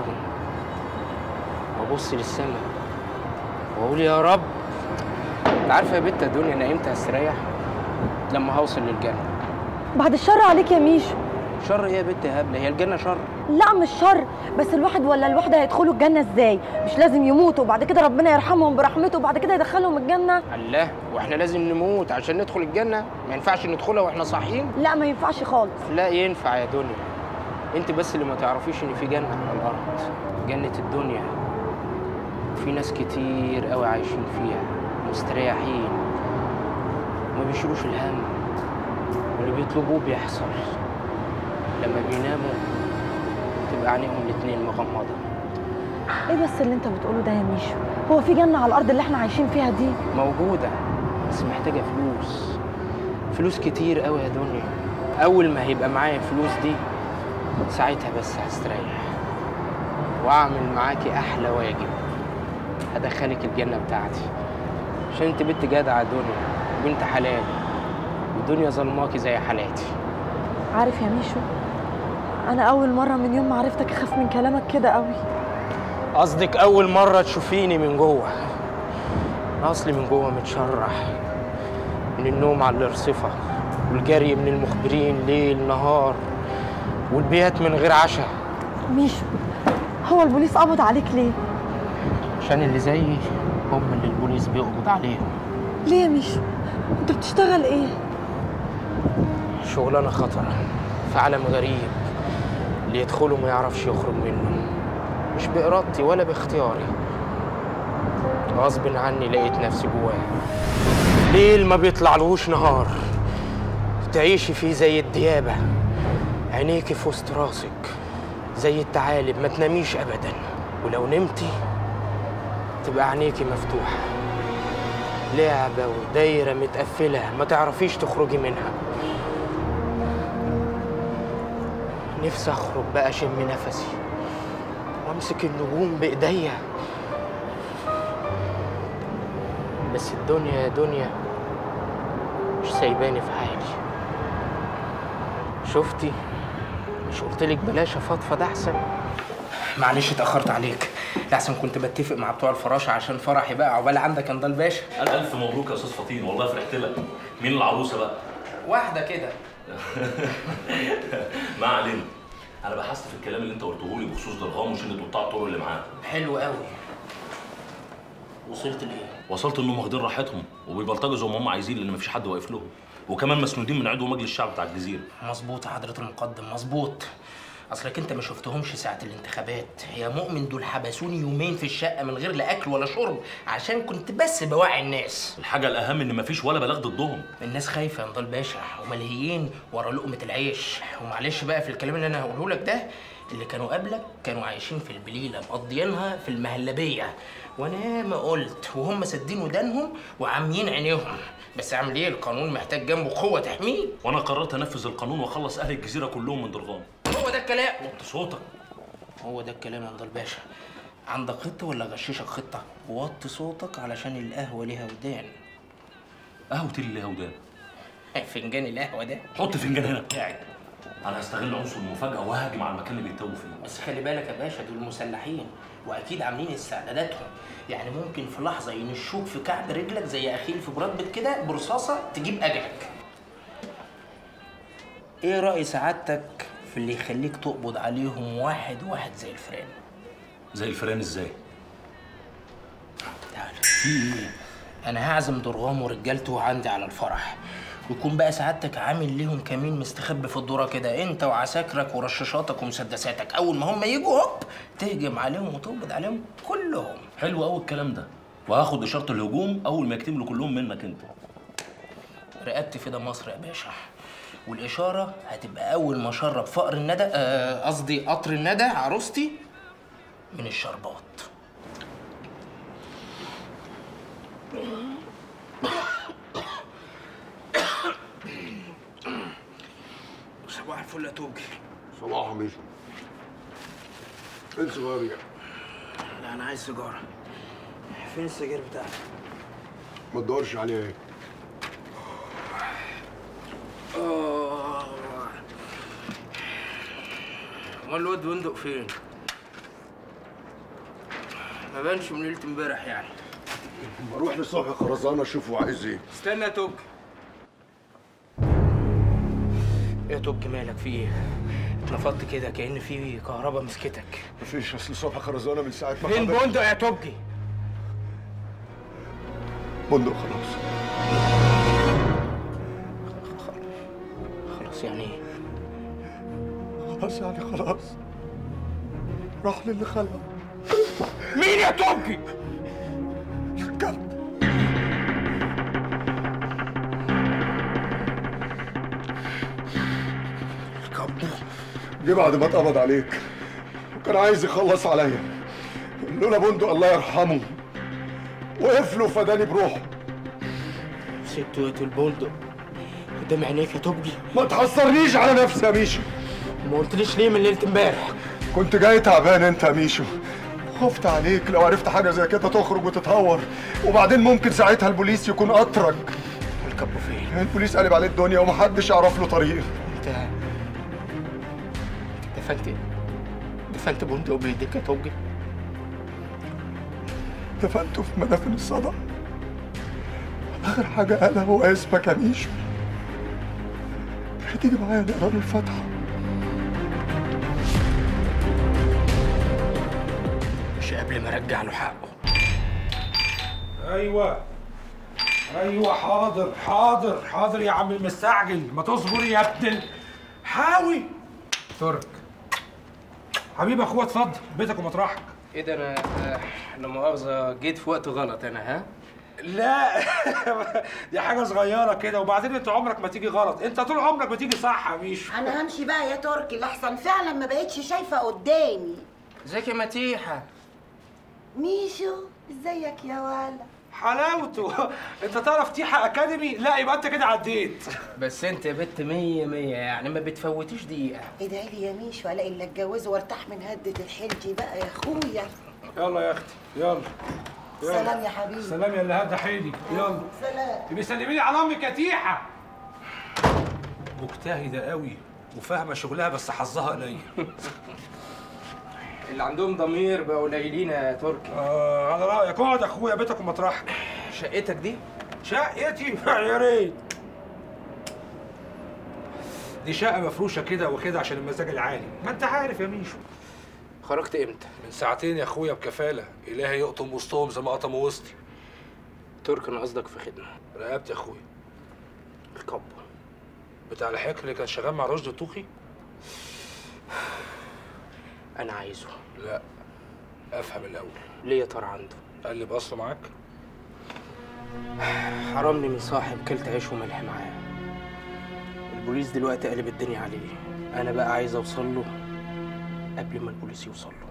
Speaker 10: وأبص للسما وأقول يا رب أنت عارفة يا بنت الدنيا أنا إمتى هستريح؟ لما هوصل للجنة
Speaker 18: بعد الشر عليك يا ميشو
Speaker 10: شر إيه يا بنت يا هبلة هي الجنة شر
Speaker 18: لا مش شر بس الواحد ولا الواحدة هيدخلوا الجنة ازاي مش لازم يموتوا وبعد كده ربنا يرحمهم برحمته وبعد كده يدخلهم الجنة
Speaker 10: الله واحنا لازم نموت عشان ندخل الجنة ما ينفعش ندخلها واحنا صاحيين
Speaker 18: لا ما ينفعش خالص
Speaker 10: لا ينفع يا دنيا انت بس اللي ما تعرفيش ان في جنة على الارض جنة الدنيا في ناس كتير قوي عايشين فيها مستريحين ما بيشيلوش الهم واللي بيطلبوه بيحصل لما بيناموا تبقى عينيهم الاتنين مغمضة
Speaker 18: ايه بس اللي انت بتقوله ده يا ميشو هو في جنة على الارض اللي احنا عايشين فيها دي
Speaker 10: موجودة بس محتاجة فلوس فلوس كتير قوي يا دنيا أول ما هيبقى معايا الفلوس دي ساعتها بس هستريح وأعمل معاكي أحلى واجب هدخلك الجنة بتاعتي عشان انت بنت جدعة يا دنيا وبنت حلال والدنيا ظلماكي زي حالاتي
Speaker 18: عارف يا ميشو انا اول مرة من يوم ما عرفتك اخاف من كلامك كده قوي
Speaker 10: قصدك أول مرة تشوفيني من جوه أنا أصلي من جوه متشرح من النوم على الأرصفة والجري من المخبرين ليل نهار والبيات من غير عشاء
Speaker 18: ميشو هو البوليس قبض عليك ليه
Speaker 10: عشان اللي زيي هم اللي البوليس بيقبض عليهم
Speaker 18: ليه يا ميشو انت بتشتغل ايه
Speaker 10: شغلانة خطر في عالم غريب اللي يدخله ما يعرفش يخرج منه مش بإرادتي ولا باختياري غصب عني لقيت نفسي جواه ليل ما بيطلعلهوش نهار تعيشي فيه زي الديابة عينيكي في وسط راسك زي الثعالب ما تناميش أبدا ولو نمتي تبقى عينيكي مفتوحة لعبة ودايرة متقفلة ما تعرفيش تخرجي منها نفسي أخرج بقى أشم نفسي وأمسك النجوم بإيديا بس الدنيا يا دنيا مش سايباني في حالي شفتي مش قلتلك بلاش افضفض احسن معلش اتاخرت عليك لحسن كنت بتفق مع بتوع الفراشه عشان فرحي بقى عقبال عندك يا نضال باشا
Speaker 16: ألف ألف مبروك يا أستاذ فطين والله فرحت لك مين العروسة بقى؟
Speaker 10: واحده كده
Speaker 16: ما علينا أنا بحثت في الكلام اللي أنت قلته لي بخصوص درغام وشلة قطاع الطرق اللي معاه
Speaker 10: حلو قوي وصلت لايه
Speaker 16: وصلت إنهم واخدين راحتهم وبيبلطجوا زي ما هم عايزين لأن مفيش حد واقف لهم وكمان مسنودين من عضو مجلس الشعب بتاع الجزيرة
Speaker 10: مظبوط يا حضرة المقدم مظبوط اصلك انت ما شفتهمش ساعة الانتخابات يا مؤمن دول حبسوني يومين في الشقة من غير لا اكل ولا شرب عشان كنت بس بوعي الناس
Speaker 16: الحاجة الأهم إن مفيش ولا بلاغ ضدهم
Speaker 10: الناس خايفة يا نضال باشا وملهيين ورا لقمة العيش ومعلش بقى في الكلام اللي انا هقوله لك ده اللي كانوا قبلك كانوا عايشين في البليله مقضيينها في المهلبيه وانا ما قلت وهم سادين ودانهم وعاميين عينيهم بس اعمل ايه القانون محتاج جنبه قوه تحميه
Speaker 16: وانا قررت انفذ القانون واخلص اهل الجزيره كلهم من ضرغام
Speaker 10: هو ده الكلام
Speaker 16: وطي صوتك
Speaker 10: هو ده الكلام يا نضال باشا عندك خطه ولا غششك خطه وطي صوتك علشان القهوه ليها ودان
Speaker 16: قهوتي اللي ليها ودان
Speaker 10: فنجان القهوه ده
Speaker 16: حط فنجان هنا بتاعي انا هستغل عنصر المفاجاه وهاجم على المكان اللي بيتوه فيه
Speaker 10: بس خلي بالك يا باشا دول مسلحين واكيد عاملين استعداداتهم يعني ممكن في لحظه ينشوك في كعب رجلك زي اخيل في براد بيت كده برصاصه تجيب اجلك ايه راي سعادتك في اللي يخليك تقبض عليهم واحد واحد زي الفران
Speaker 16: زي الفيران ازاي
Speaker 10: في ايه انا هعزم درغام ورجالته عندي على الفرح ويكون بقى سعادتك عامل ليهم كمين مستخبي في الدوره كده انت وعساكرك ورشاشاتك ومسدساتك اول ما هم يجوا هوب تهجم عليهم وتقبض عليهم كلهم
Speaker 16: حلو قوي الكلام ده وهاخد اشاره الهجوم اول ما يكتملوا كلهم منك انت
Speaker 10: رقبتي في ده مصر يا باشا والإشارة هتبقى أول ما أشرب فقر الندى آه، قصدي قطر الندى عروستي من الشربات صباح الفل يا توجي
Speaker 19: صباح ميشو انت صغير
Speaker 10: لا أنا عايز سيجارة فين السجاير بتاعتك؟
Speaker 19: ما تدورش عليها
Speaker 10: آه. امال الواد بندق فين؟ ما بانش من ليله امبارح يعني
Speaker 19: بروح لصبحي خرزانه اشوفه عايز ايه
Speaker 10: استنى يا توج يا توج مالك في ايه؟ اتنفضت كده كأن في كهرباء مسكتك
Speaker 19: مفيش اصل صبحي خرزانه من ساعه ما
Speaker 10: فين
Speaker 19: حضر-
Speaker 10: بندق يا توجي؟
Speaker 19: بندق خلاص
Speaker 10: خلاص يعني ايه؟
Speaker 19: خلاص يعني خلاص راح للي خلقه
Speaker 10: مين يا توجي؟
Speaker 19: الكلب
Speaker 10: الكلب
Speaker 19: جه بعد ما اتقبض عليك وكان عايز يخلص عليا لولا بندق الله يرحمه وقف له فداني بروحه
Speaker 10: ست وقت البندق قدام عينيك يا توجي
Speaker 19: ما تحصرنيش على نفسي يا ميشو
Speaker 10: ما قلتليش ليه من ليله امبارح
Speaker 19: كنت جاي تعبان انت يا ميشو خفت عليك لو عرفت حاجه زي كده تخرج وتتهور وبعدين ممكن ساعتها البوليس يكون اطرق
Speaker 10: الكابو فين؟
Speaker 19: البوليس قلب عليه الدنيا ومحدش يعرف له طريق
Speaker 10: انت دفنت دفنت بندق بايديك يا توجي
Speaker 19: دفنته في مدافن الصدى اخر حاجه قالها هو اسمك يا ميشو هتيجي معايا نقرا له الفاتحه
Speaker 10: مش قبل ما ارجع له حقه
Speaker 14: ايوه ايوه حاضر حاضر حاضر يا عم المستعجل ما تصبر يا ابن ال- حاوي ترك حبيبي اخويا اتفضل بيتك ومطرحك
Speaker 10: ايه ده انا آه، لا مؤاخذه جيت في وقت غلط انا ها
Speaker 14: لا دي حاجه صغيره كده وبعدين انت عمرك ما تيجي غلط انت طول عمرك بتيجي صح يا ميشو
Speaker 6: انا همشي بقى يا تركي لحسن فعلا ما بقتش شايفه قدامي
Speaker 10: ازيك يا متيحه
Speaker 6: ميشو ازيك يا ولا
Speaker 14: حلاوته انت تعرف تيحة اكاديمي لا يبقى انت كده عديت
Speaker 10: بس انت يا بنت مية مية يعني ما بتفوتيش دقيقه
Speaker 6: ادعي لي يا ميشو الاقي اللي اتجوزه وارتاح من هدة الحلج بقى يا اخويا
Speaker 14: يلا يا اختي يلا يلا.
Speaker 6: سلام يا حبيبي
Speaker 14: سلام يا اللي هدى حيلي يلا
Speaker 6: سلام
Speaker 14: تبقي سلمي لي على امك يا تيحة مجتهدة قوي وفاهمة شغلها بس حظها قليل
Speaker 10: اللي عندهم ضمير بقوا قليلين يا تركي
Speaker 14: آه على رأيك اقعد يا اخويا بيتك ومطرحك
Speaker 10: شقتك دي
Speaker 14: شقتي يا ريت دي شقة مفروشة كده وكده عشان المزاج العالي ما انت عارف يا ميشو
Speaker 10: خرجت امتى؟
Speaker 14: من ساعتين يا اخويا بكفالة إلهي يقطم وسطهم زي ما قطموا وسطي
Speaker 10: تركي انا قصدك في خدمه
Speaker 14: رقبت يا اخويا
Speaker 10: الكب
Speaker 14: بتاع الحكر اللي كان شغال مع رشدي الطوخي
Speaker 10: انا عايزه
Speaker 14: لا افهم الاول
Speaker 10: ليه يا ترى عنده
Speaker 14: قال لي باصله معاك
Speaker 10: حرمني من صاحب كلت عيش وملح معاه البوليس دلوقتي قلب الدنيا عليه انا بقى عايز اوصل له قبل ما البوليس يوصل له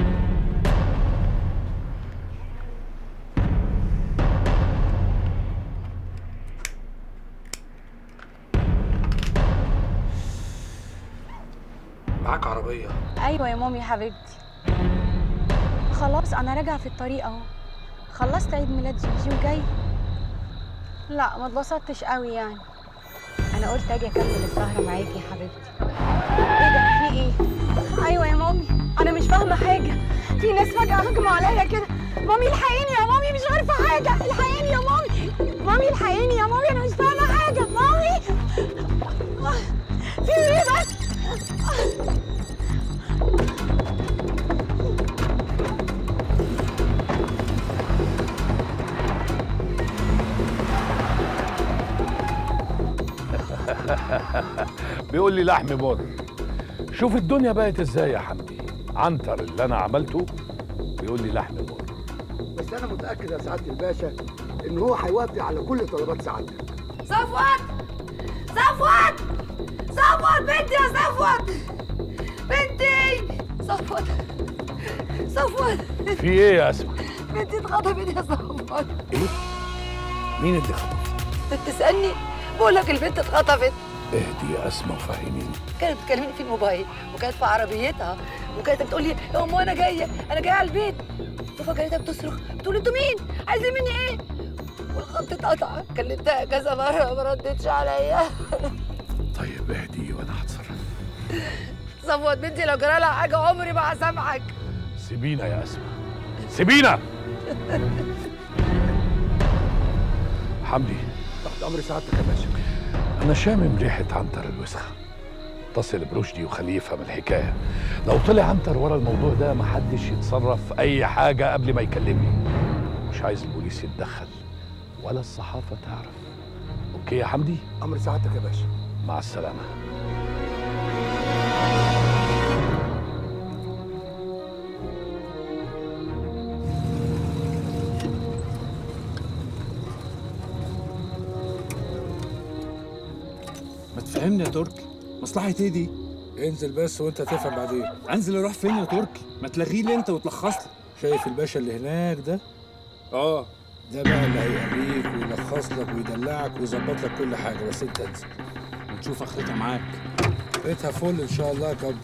Speaker 14: معاك عربيه
Speaker 7: ايوه يا مامي يا حبيبتي خلاص انا راجعه في الطريق اهو خلصت عيد ميلاد جيجي وجاي لا ما اتبسطتش قوي يعني انا قلت اجي اكمل السهره معاكي يا حبيبتي ايه ده في ايه ايوه يا مامي انا مش فاهمه حاجه في ناس فجاه هجموا عليا كده مامي الحقيني يا مامي مش عارفه حاجه الحقيني يا مامي مامي الحقيني يا مامي انا مش فاهمه حاجه مامي في ايه بس
Speaker 5: بيقول لي لحم بر شوف الدنيا بقت ازاي يا حمدي عنتر اللي انا عملته بيقول لي لحم بر
Speaker 11: بس انا متاكد يا سعاده الباشا ان هو هيوافق على كل طلبات سعادتك
Speaker 20: صفوت صفوت صفوت بنتي يا صفوت بنتي صفوت صفوت
Speaker 5: في ايه يا اسمع
Speaker 20: بنتي اتخطفت يا صفوت
Speaker 5: ايه مين اللي خطف
Speaker 20: بتسألني بقول لك البنت اتخطفت
Speaker 5: اهدي يا اسمع وفهميني
Speaker 20: كانت بتكلمني في الموبايل وكانت في عربيتها وكانت بتقول لي يا ام انا جايه انا جايه على البيت وفجاه لقيتها بتصرخ بتقول انتوا مين عايزين مني ايه والخط اتقطع كلمتها كذا مره ما ردتش عليا
Speaker 5: طيب اهدي وانا هتصرف
Speaker 20: صفوت بنتي لو جرى لها حاجه عمري ما هسامحك
Speaker 5: سيبينا يا اسمع سيبينا حمدي
Speaker 11: تحت امر سعادتك يا باشا
Speaker 5: انا شامم ريحه عنتر الوسخه اتصل برشدي وخليه يفهم الحكايه لو طلع عنتر ورا الموضوع ده محدش يتصرف في اي حاجه قبل ما يكلمني مش عايز البوليس يتدخل ولا الصحافه تعرف اوكي يا حمدي
Speaker 11: امر سعادتك يا باشا
Speaker 5: مع السلامه
Speaker 12: ما تفهمني يا تركي مصلحة ايه دي؟
Speaker 3: انزل بس وانت تفهم بعدين
Speaker 12: انزل اروح فين يا تركي؟ ما تلغيه لي انت وتلخص لي
Speaker 3: شايف الباشا اللي هناك ده
Speaker 12: اه
Speaker 3: ده بقى اللي هيقريك ويلخص لك ويدلعك ويظبط لك كل حاجه بس انت انزل
Speaker 12: ونشوف اخرتها معاك
Speaker 3: بيتها فل ان شاء الله يا كبر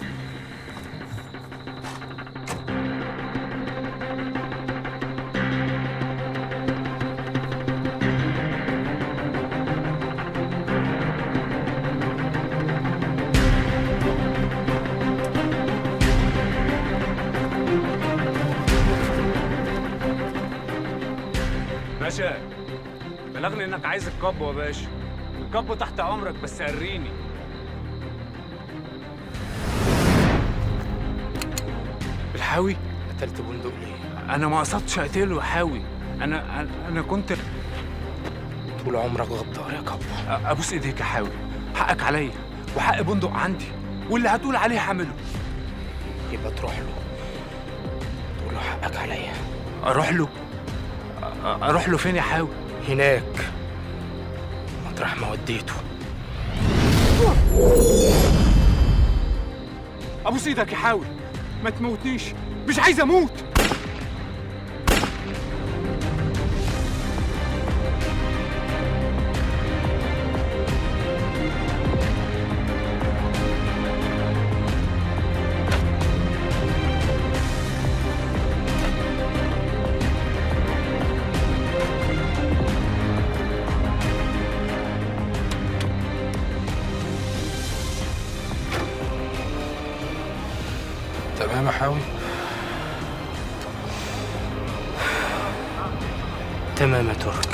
Speaker 23: باشا بلغني انك عايز الكب يا باشا الكب تحت امرك بس قريني الحاوي
Speaker 10: قتلت بندق ليه؟
Speaker 23: انا ما قصدتش اقتله يا حاوي انا انا, أنا كنت
Speaker 10: طول عمرك غدار يا كبر
Speaker 23: أ- ابوس ايديك يا حاوي حقك عليا وحق بندق عندي واللي هتقول عليه هعمله
Speaker 10: يبقى تروح له تقول له حقك عليا
Speaker 23: اروح له أ- اروح له فين يا حاوي
Speaker 10: هناك مطرح ما وديته
Speaker 23: ابوس ايدك يا حاوي ما تموتنيش مش عايز اموت
Speaker 10: تمام يا حاوي تمام يا ترك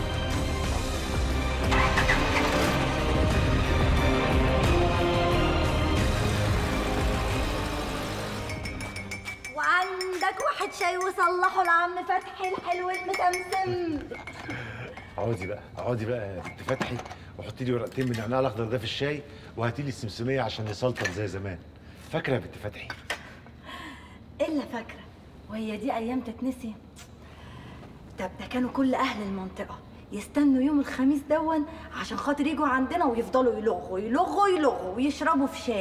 Speaker 20: وعندك واحد شاي وصلحه لعم فتحي الحلو المسمسم
Speaker 24: اقعدي بقى اقعدي بقى يا بنت فتحي وحطي لي ورقتين من النعناع الاخضر ده في الشاي وهاتي لي السمسميه عشان يسلطن زي زمان فاكره يا بنت فتحي
Speaker 20: الا فاكره وهي دي ايام تتنسي طب ده كانوا كل اهل المنطقه يستنوا يوم الخميس دون عشان خاطر يجوا عندنا ويفضلوا يلغوا يلغوا يلغوا ويشربوا في شاي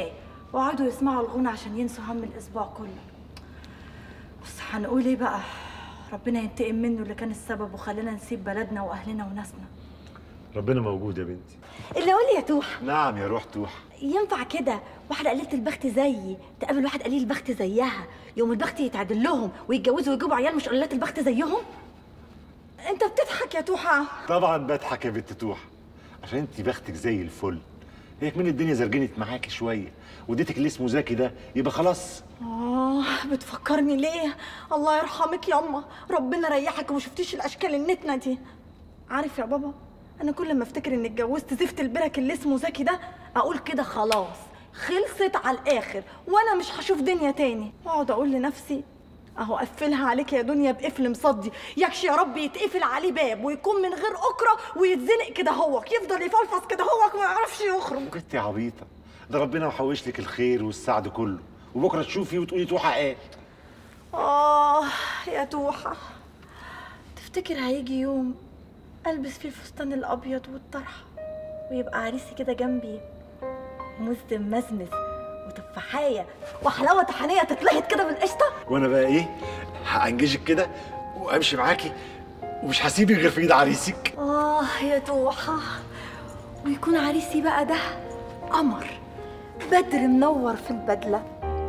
Speaker 18: وقعدوا يسمعوا الغنى عشان ينسوا هم الاسبوع كله بس هنقول ايه بقى ربنا ينتقم منه اللي كان السبب وخلانا نسيب بلدنا واهلنا وناسنا
Speaker 24: ربنا موجود يا بنتي
Speaker 18: اللي قول لي يا توح
Speaker 24: نعم يا روح توح
Speaker 18: ينفع كده واحدة قليلة البخت زيي تقابل واحد قليل البخت زيها يوم البخت يتعدل لهم ويتجوزوا ويجيبوا عيال مش قليلات البخت زيهم انت بتضحك يا توحة
Speaker 24: طبعا بضحك يا بنت توح عشان انت بختك زي الفل هي كمان الدنيا زرجنت معاكي شويه وديتك اللي اسمه زكي ده يبقى خلاص
Speaker 18: اه بتفكرني ليه الله يرحمك ياما ربنا ريحك وما شفتيش الاشكال النتنه دي عارف يا بابا انا كل ما افتكر اني اتجوزت زفت البرك اللي اسمه زكي ده اقول كده خلاص خلصت على الاخر وانا مش هشوف دنيا تاني واقعد اقول لنفسي اهو قفلها عليك يا دنيا بقفل مصدي يكش يا رب يتقفل عليه باب ويكون من غير اكره ويتزنق كده هوك يفضل يفلفص كده هوك وما يعرفش يخرج
Speaker 24: كنت عبيطه ده ربنا محوش لك الخير والسعد كله وبكره تشوفي وتقولي توحه ايه
Speaker 18: آه يا توحة تفتكر هيجي يوم ألبس فيه الفستان الأبيض والطرحة ويبقى عريسي كده جنبي موز مزمز وتفاحية وحلاوة طحينية تتلهت كده بالقشطة
Speaker 24: وانا بقى ايه هانجزك كده وامشي معاكي ومش هسيبك غير في ايد عريسك
Speaker 18: آه يا توحة ويكون عريسي بقى ده قمر بدر منور في البدلة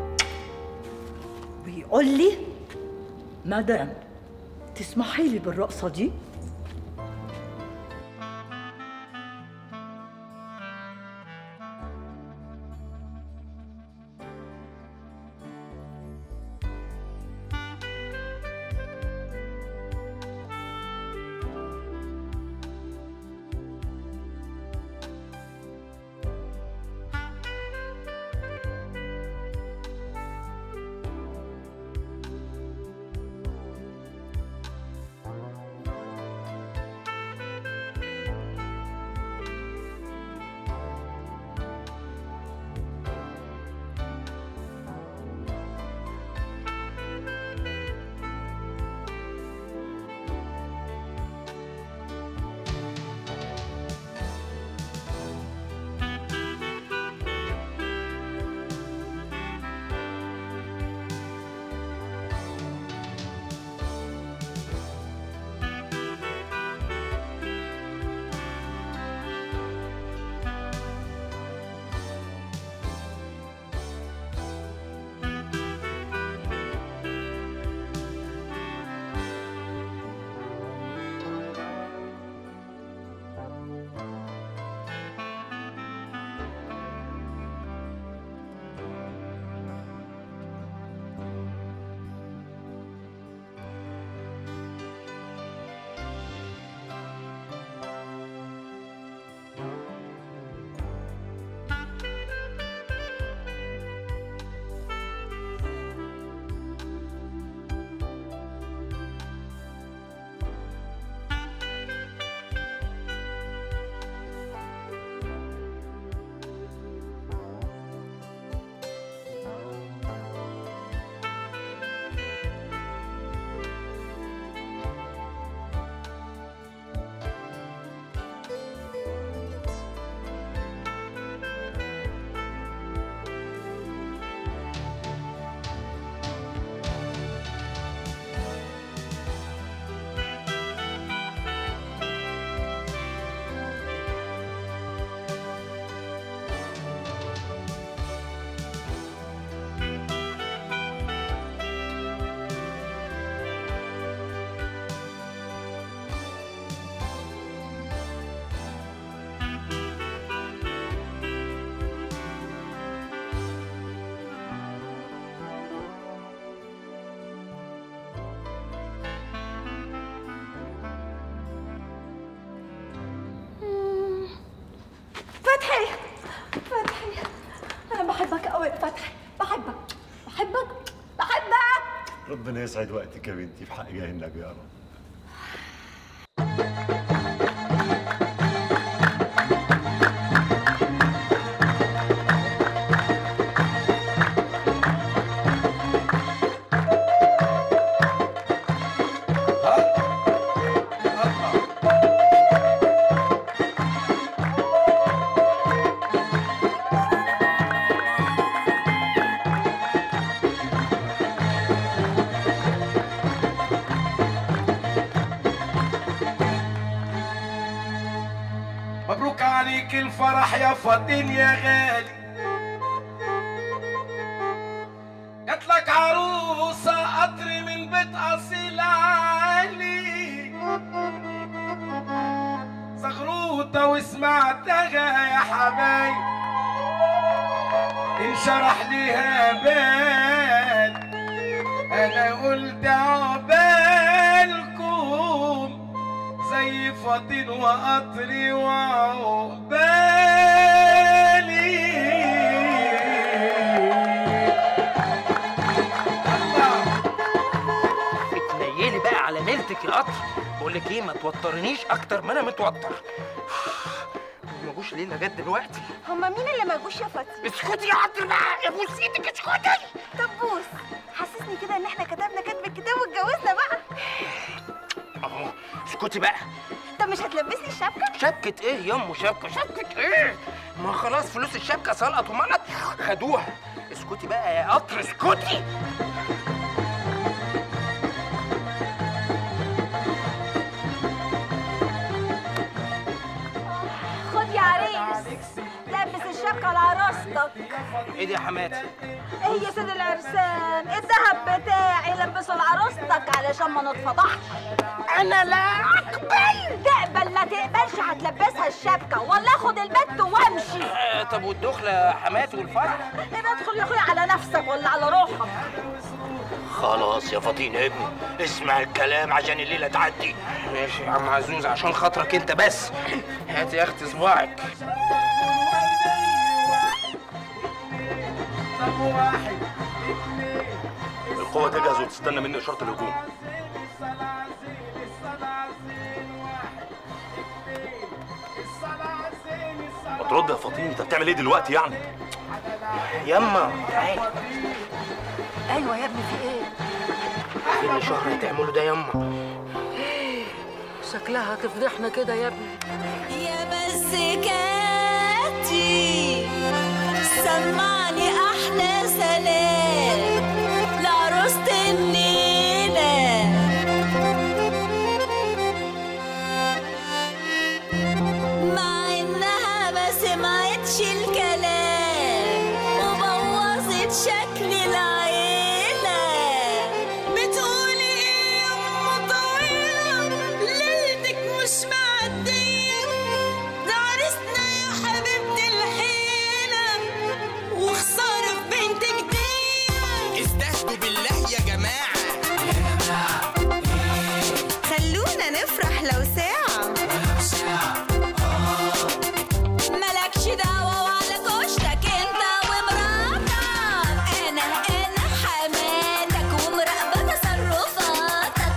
Speaker 18: ويقول لي مدام تسمحي لي بالرقصة دي؟ فتحي فتحي انا بحبك قوي يا فتحي بحبك بحبك بحبك
Speaker 24: ربنا يسعد وقتك يا بنتي في حق جاه النبي يا رب
Speaker 14: فرح يا فاطين يا غالي جات لك عروسة قطر من بيت أصيل عالي زغروطة وسمعتها يا حبايب انشرح ليها بال انا قلت عقبالكم زي فاطين وقطري وعقبالي
Speaker 10: اتنيلي بقى على ليلتك يا قطر بقول لك ايه ما توترنيش اكتر ما انا متوتر ما جوش ليه لغايه دلوقتي
Speaker 18: هما مين اللي ما جوش يا فاطمه
Speaker 10: اسكتي يا قطر بقى يا بوس ايدك اسكتي
Speaker 18: طب بوس حسسني كده ان احنا كتبنا كتب الكتاب واتجوزنا بقى
Speaker 10: اهو اسكتي بقى
Speaker 18: طب مش هتلبسني الشبكه
Speaker 10: شبكة ايه يا ام شبكة شبكة ايه ما خلاص فلوس الشبكة سلقت وملت خدوها اسكتي بقى يا قطر اسكتي
Speaker 18: خد يا عريس لبس الشبكه لعروستك
Speaker 10: ايه دي يا حماتي
Speaker 18: ايه يا سيد العرسان الذهب بتاعي لبسه لعروستك علشان ما نتفضحش
Speaker 10: انا لا اقبل
Speaker 18: تقبل لا تقبلش هتلبسها الشبكه ولا اخد البت وامشي
Speaker 10: آه طب والدخلة يا حماتي والفرح
Speaker 18: يبقى ادخل يا اخويا على نفسك ولا على روحك
Speaker 5: خلاص يا فطين يا ابني اسمع الكلام عشان الليله تعدي
Speaker 10: ماشي يا عم عزوز عشان خاطرك انت بس هات يا اختي صباعك
Speaker 16: القوة تجهز وتستنى مني إشارة الهجوم ما ترد يا فاطين انت بتعمل ايه دلوقتي يعني؟
Speaker 10: يما تعالي
Speaker 18: ايوه يا ابني في ايه
Speaker 10: كل شهر تعملوا ده يما
Speaker 20: شكلها هتفضحنا كده يا ابني
Speaker 8: يا مزيكاتي سمعني احلى سلام لعروسة النيلة مع انها ما سمعتش الكلام وبوظت شكل العيلة بتقولي ايه يا ام طويلة ليلتك مش معدية ده عرسنا يا حبيبتي الحيلة وخسارة في بنتك دي
Speaker 9: استهدوا بالله يا جماعة
Speaker 8: خلونا نفرح لو ساعة مالكش دعوة وعلى كشتك انت ومراتك انا انا حماتك ومراقبة تصرفاتك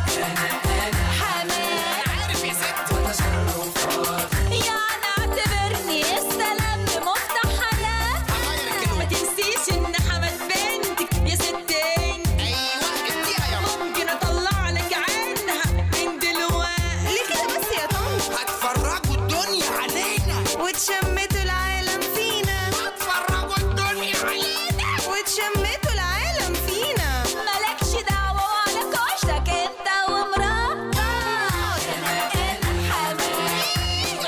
Speaker 8: حماتك
Speaker 9: عارف يا ست تصرفات
Speaker 8: يعني اعتبرني السلام مفتاح حياتك ما تنسيش ان حمد بنتك يا ستين
Speaker 9: ايوه جبتيها يا ماما
Speaker 8: ممكن اطلع لك عينها من دلوقتي ليه كده بس يا طنط
Speaker 9: هتفرجوا الدنيا علينا
Speaker 8: وتشمتوا العالم فينا
Speaker 9: هتفرجوا الدنيا علينا
Speaker 8: وتشمتوا العالم فينا مالكش دعوة وعلى كشتك انت ومراتك انا انا حماتك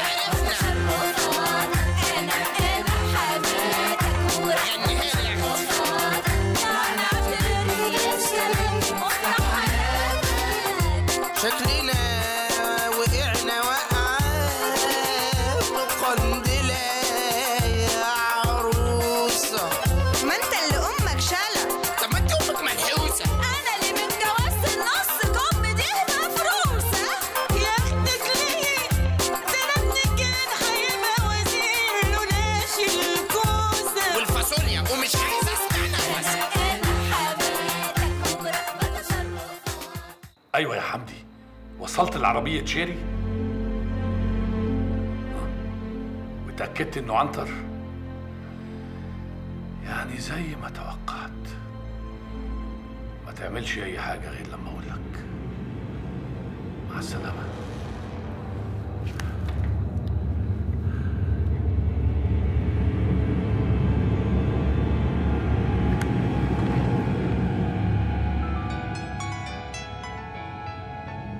Speaker 8: انا انا حماتك ورحمتك انا اعتبرني السلام مفتاح حياتك
Speaker 9: شكلنا وقعنا وقعة قندلة يا عروسة
Speaker 8: ما انت اللي امك شلة
Speaker 9: طب ما انت امك منحوسة
Speaker 8: انا اللي متجوزت النص كم دي مفروسة يا اختك ليه ده انا ابنك كان هيبقى وزير له ناشي الكوسة
Speaker 9: والفاصوليا ومش عايز اسمع نفسك
Speaker 5: ايوه يا حمدي وصلت العربية شيري وتأكدت انه عنتر يعني زي ما توقعت ما تعملش اي حاجة غير لما اقول لك مع السلامة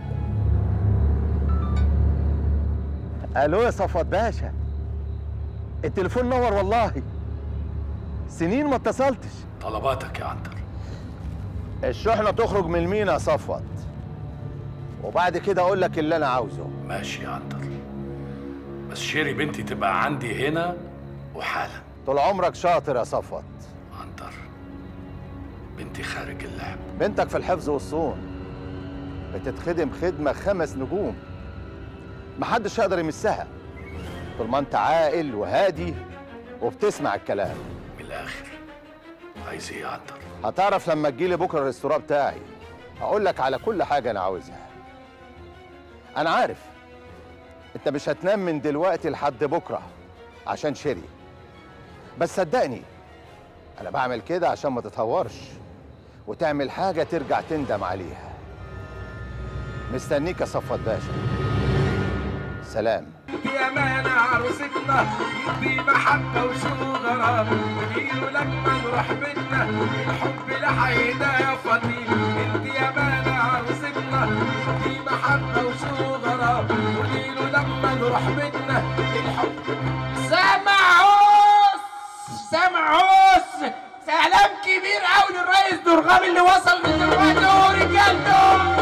Speaker 22: الو يا صفوت باشا
Speaker 2: التليفون نور والله سنين ما اتصلتش
Speaker 5: طلباتك يا عنتر
Speaker 2: الشحنة تخرج من المينا يا صفوت وبعد كده اقول لك اللي انا عاوزه
Speaker 5: ماشي يا عنتر بس شيري بنتي تبقى عندي هنا وحالا
Speaker 2: طول عمرك شاطر يا صفوت
Speaker 5: عنتر بنتي خارج اللعب
Speaker 2: بنتك في الحفظ والصون بتتخدم خدمة خمس نجوم محدش يقدر يمسها طول ما انت عاقل وهادي وبتسمع الكلام
Speaker 5: من الاخر عايز ايه يا عنتر
Speaker 2: هتعرف لما تجيلي بكره الريستوران بتاعي هقول لك على كل حاجه انا عاوزها انا عارف انت مش هتنام من دلوقتي لحد بكره عشان شيري بس صدقني انا بعمل كده عشان ما تتهورش وتعمل حاجه ترجع تندم عليها مستنيك يا صفوت باشا سلام
Speaker 13: يا مان عروستنا دي محبة وشو غرام قوليله لما نروح بيتنا الحب لحيدا يا فاطين انت يا مان عروستنا دي محبة وشو غرام قوليله لما نروح بيتنا الحب
Speaker 1: سامعوس سامعوس سلام كبير قوي للرئيس درغام اللي وصل من دلوقتي هو رجالته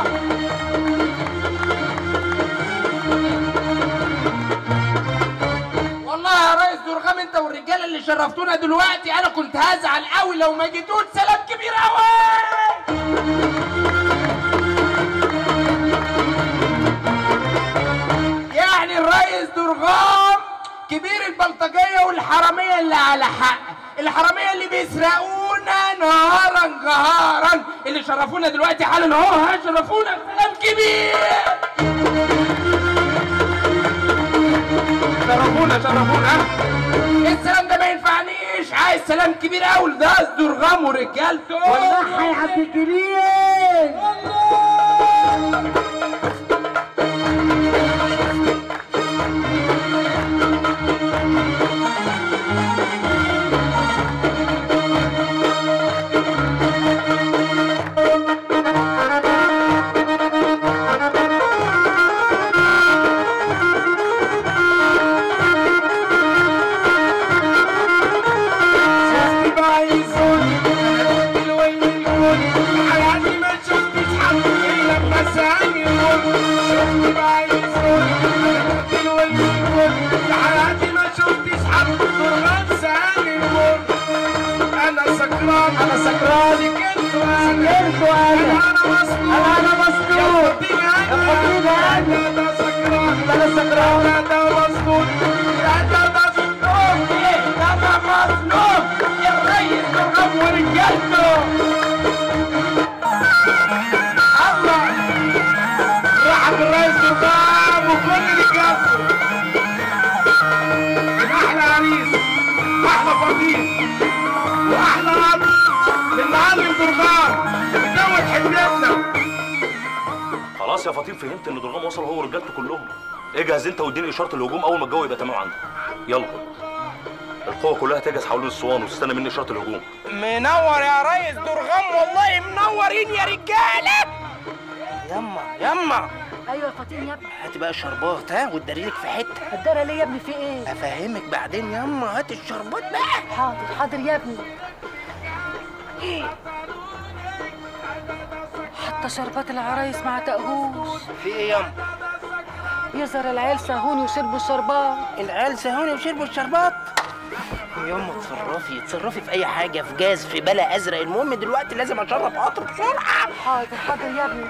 Speaker 1: والله يا ريس درغام انت والرجاله اللي شرفتونا دلوقتي انا كنت هزعل قوي لو ما جيتوش سلام كبير قوي يعني الريس درغام كبير البلطجيه والحراميه اللي على حق الحراميه اللي بيسرقونا نهارا جهارا اللي شرفونا دلوقتي حالا اهو ها شرفونا سلام كبير شرفونا شرفونا السلام ده ما ينفعنيش عايز سلام كبير قوي ده درغام ورجالته والله يا عبد الجليل
Speaker 13: شفتي بقى يزول الويل الويل حياتي ما شفتش حد الا لما سألني يقول شفتي بقى يزول الويل الويل حياتي ما شفتش حد درغام سألني يقول انا سكران انا سكران سكرت وانا سكرت وانا انا مسطول انا مسطول يا انا انا سكران انا سكران انا مسطول انا مسطول انا مسطول الريس درغام ورجالته الله رحب الريس درغام وكل رجالته احلى عريس احلى فضيل واحلى اب للمعلم درغام مجوز حجتنا
Speaker 16: خلاص يا فطين فهمت ان درغام وصل هو ورجالته كلهم اجهز انت واديني اشاره الهجوم اول ما الجو يبقى تمام عندك يلا القوه كلها تجهز حوالين الاسوان وتستنى مني اشاره الهجوم
Speaker 1: منور يا ريس درغام والله منورين يا رجاله
Speaker 10: يما يما
Speaker 20: ايوه يا فاطين يا ابني
Speaker 10: هاتي بقى الشربات ها وتداري لك في حته
Speaker 20: هتدارى ليه يا ابني في ايه
Speaker 10: افهمك بعدين يما هات الشربات بقى
Speaker 20: حاضر حاضر يا ابني حتى شربات العرايس ما عتقهوش
Speaker 10: في ايه يما
Speaker 20: يظهر العيال سهوني وشربوا الشربات
Speaker 10: العيال سهوني وشربوا الشربات يما اتصرفي اتصرفي في اي حاجه في جاز في بلا ازرق المهم دلوقتي لازم اشرب قطر بسرعه
Speaker 20: حاضر حاضر يا ابني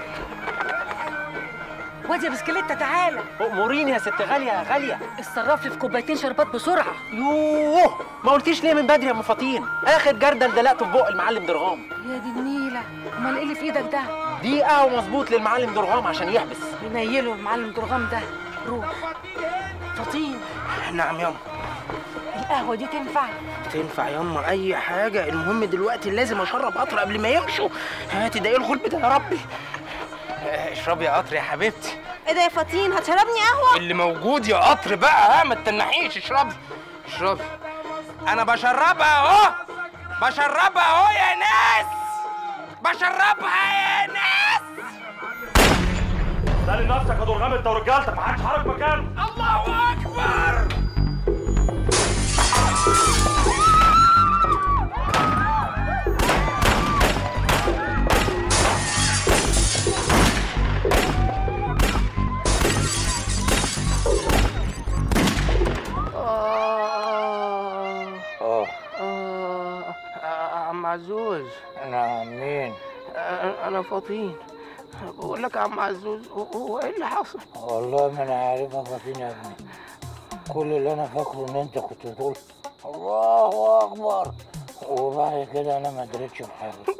Speaker 20: واد يا بسكليتة تعالى
Speaker 10: اموريني يا ست غاليه يا غاليه
Speaker 20: اتصرف لي في كوبايتين شربات بسرعه
Speaker 10: يوه ما قلتيش ليه من بدري يا ام فطين اخر جردل دلقته في بق المعلم درغام
Speaker 20: يا دي النيله امال ايه اللي في ايدك ده
Speaker 10: دي قهوه مظبوط للمعلم درغام عشان يحبس
Speaker 20: بنيله المعلم درغام ده روح فطين
Speaker 10: نعم يما
Speaker 20: القهوه دي تنفع
Speaker 10: تنفع يما اي حاجه المهم دلوقتي لازم اشرب قطر قبل ما يمشوا هاتي ده ايه الغلب ده يا ربي آه، اشربي يا قطر يا حبيبتي
Speaker 18: ايه ده يا فاطين هتشربني قهوه
Speaker 10: اللي موجود يا قطر بقى ها ما تتنحيش اشربي اشربي انا بشربها اهو بشربها اهو يا ناس بشربها يا ناس
Speaker 16: سالي نفسك يا درغام انت ورجالتك محدش حرك مكانه
Speaker 13: الله اكبر
Speaker 10: عم عزوز
Speaker 4: نعم مين؟
Speaker 10: أنا أنا فطين بقول لك يا عم عزوز هو- هو إيه اللي حصل؟
Speaker 4: والله ما انا عارفها فاطين يا ابني كل اللي انا فاكره ان انت كنت بتقول الله اكبر وبعد كده انا ما دريتش بحاجه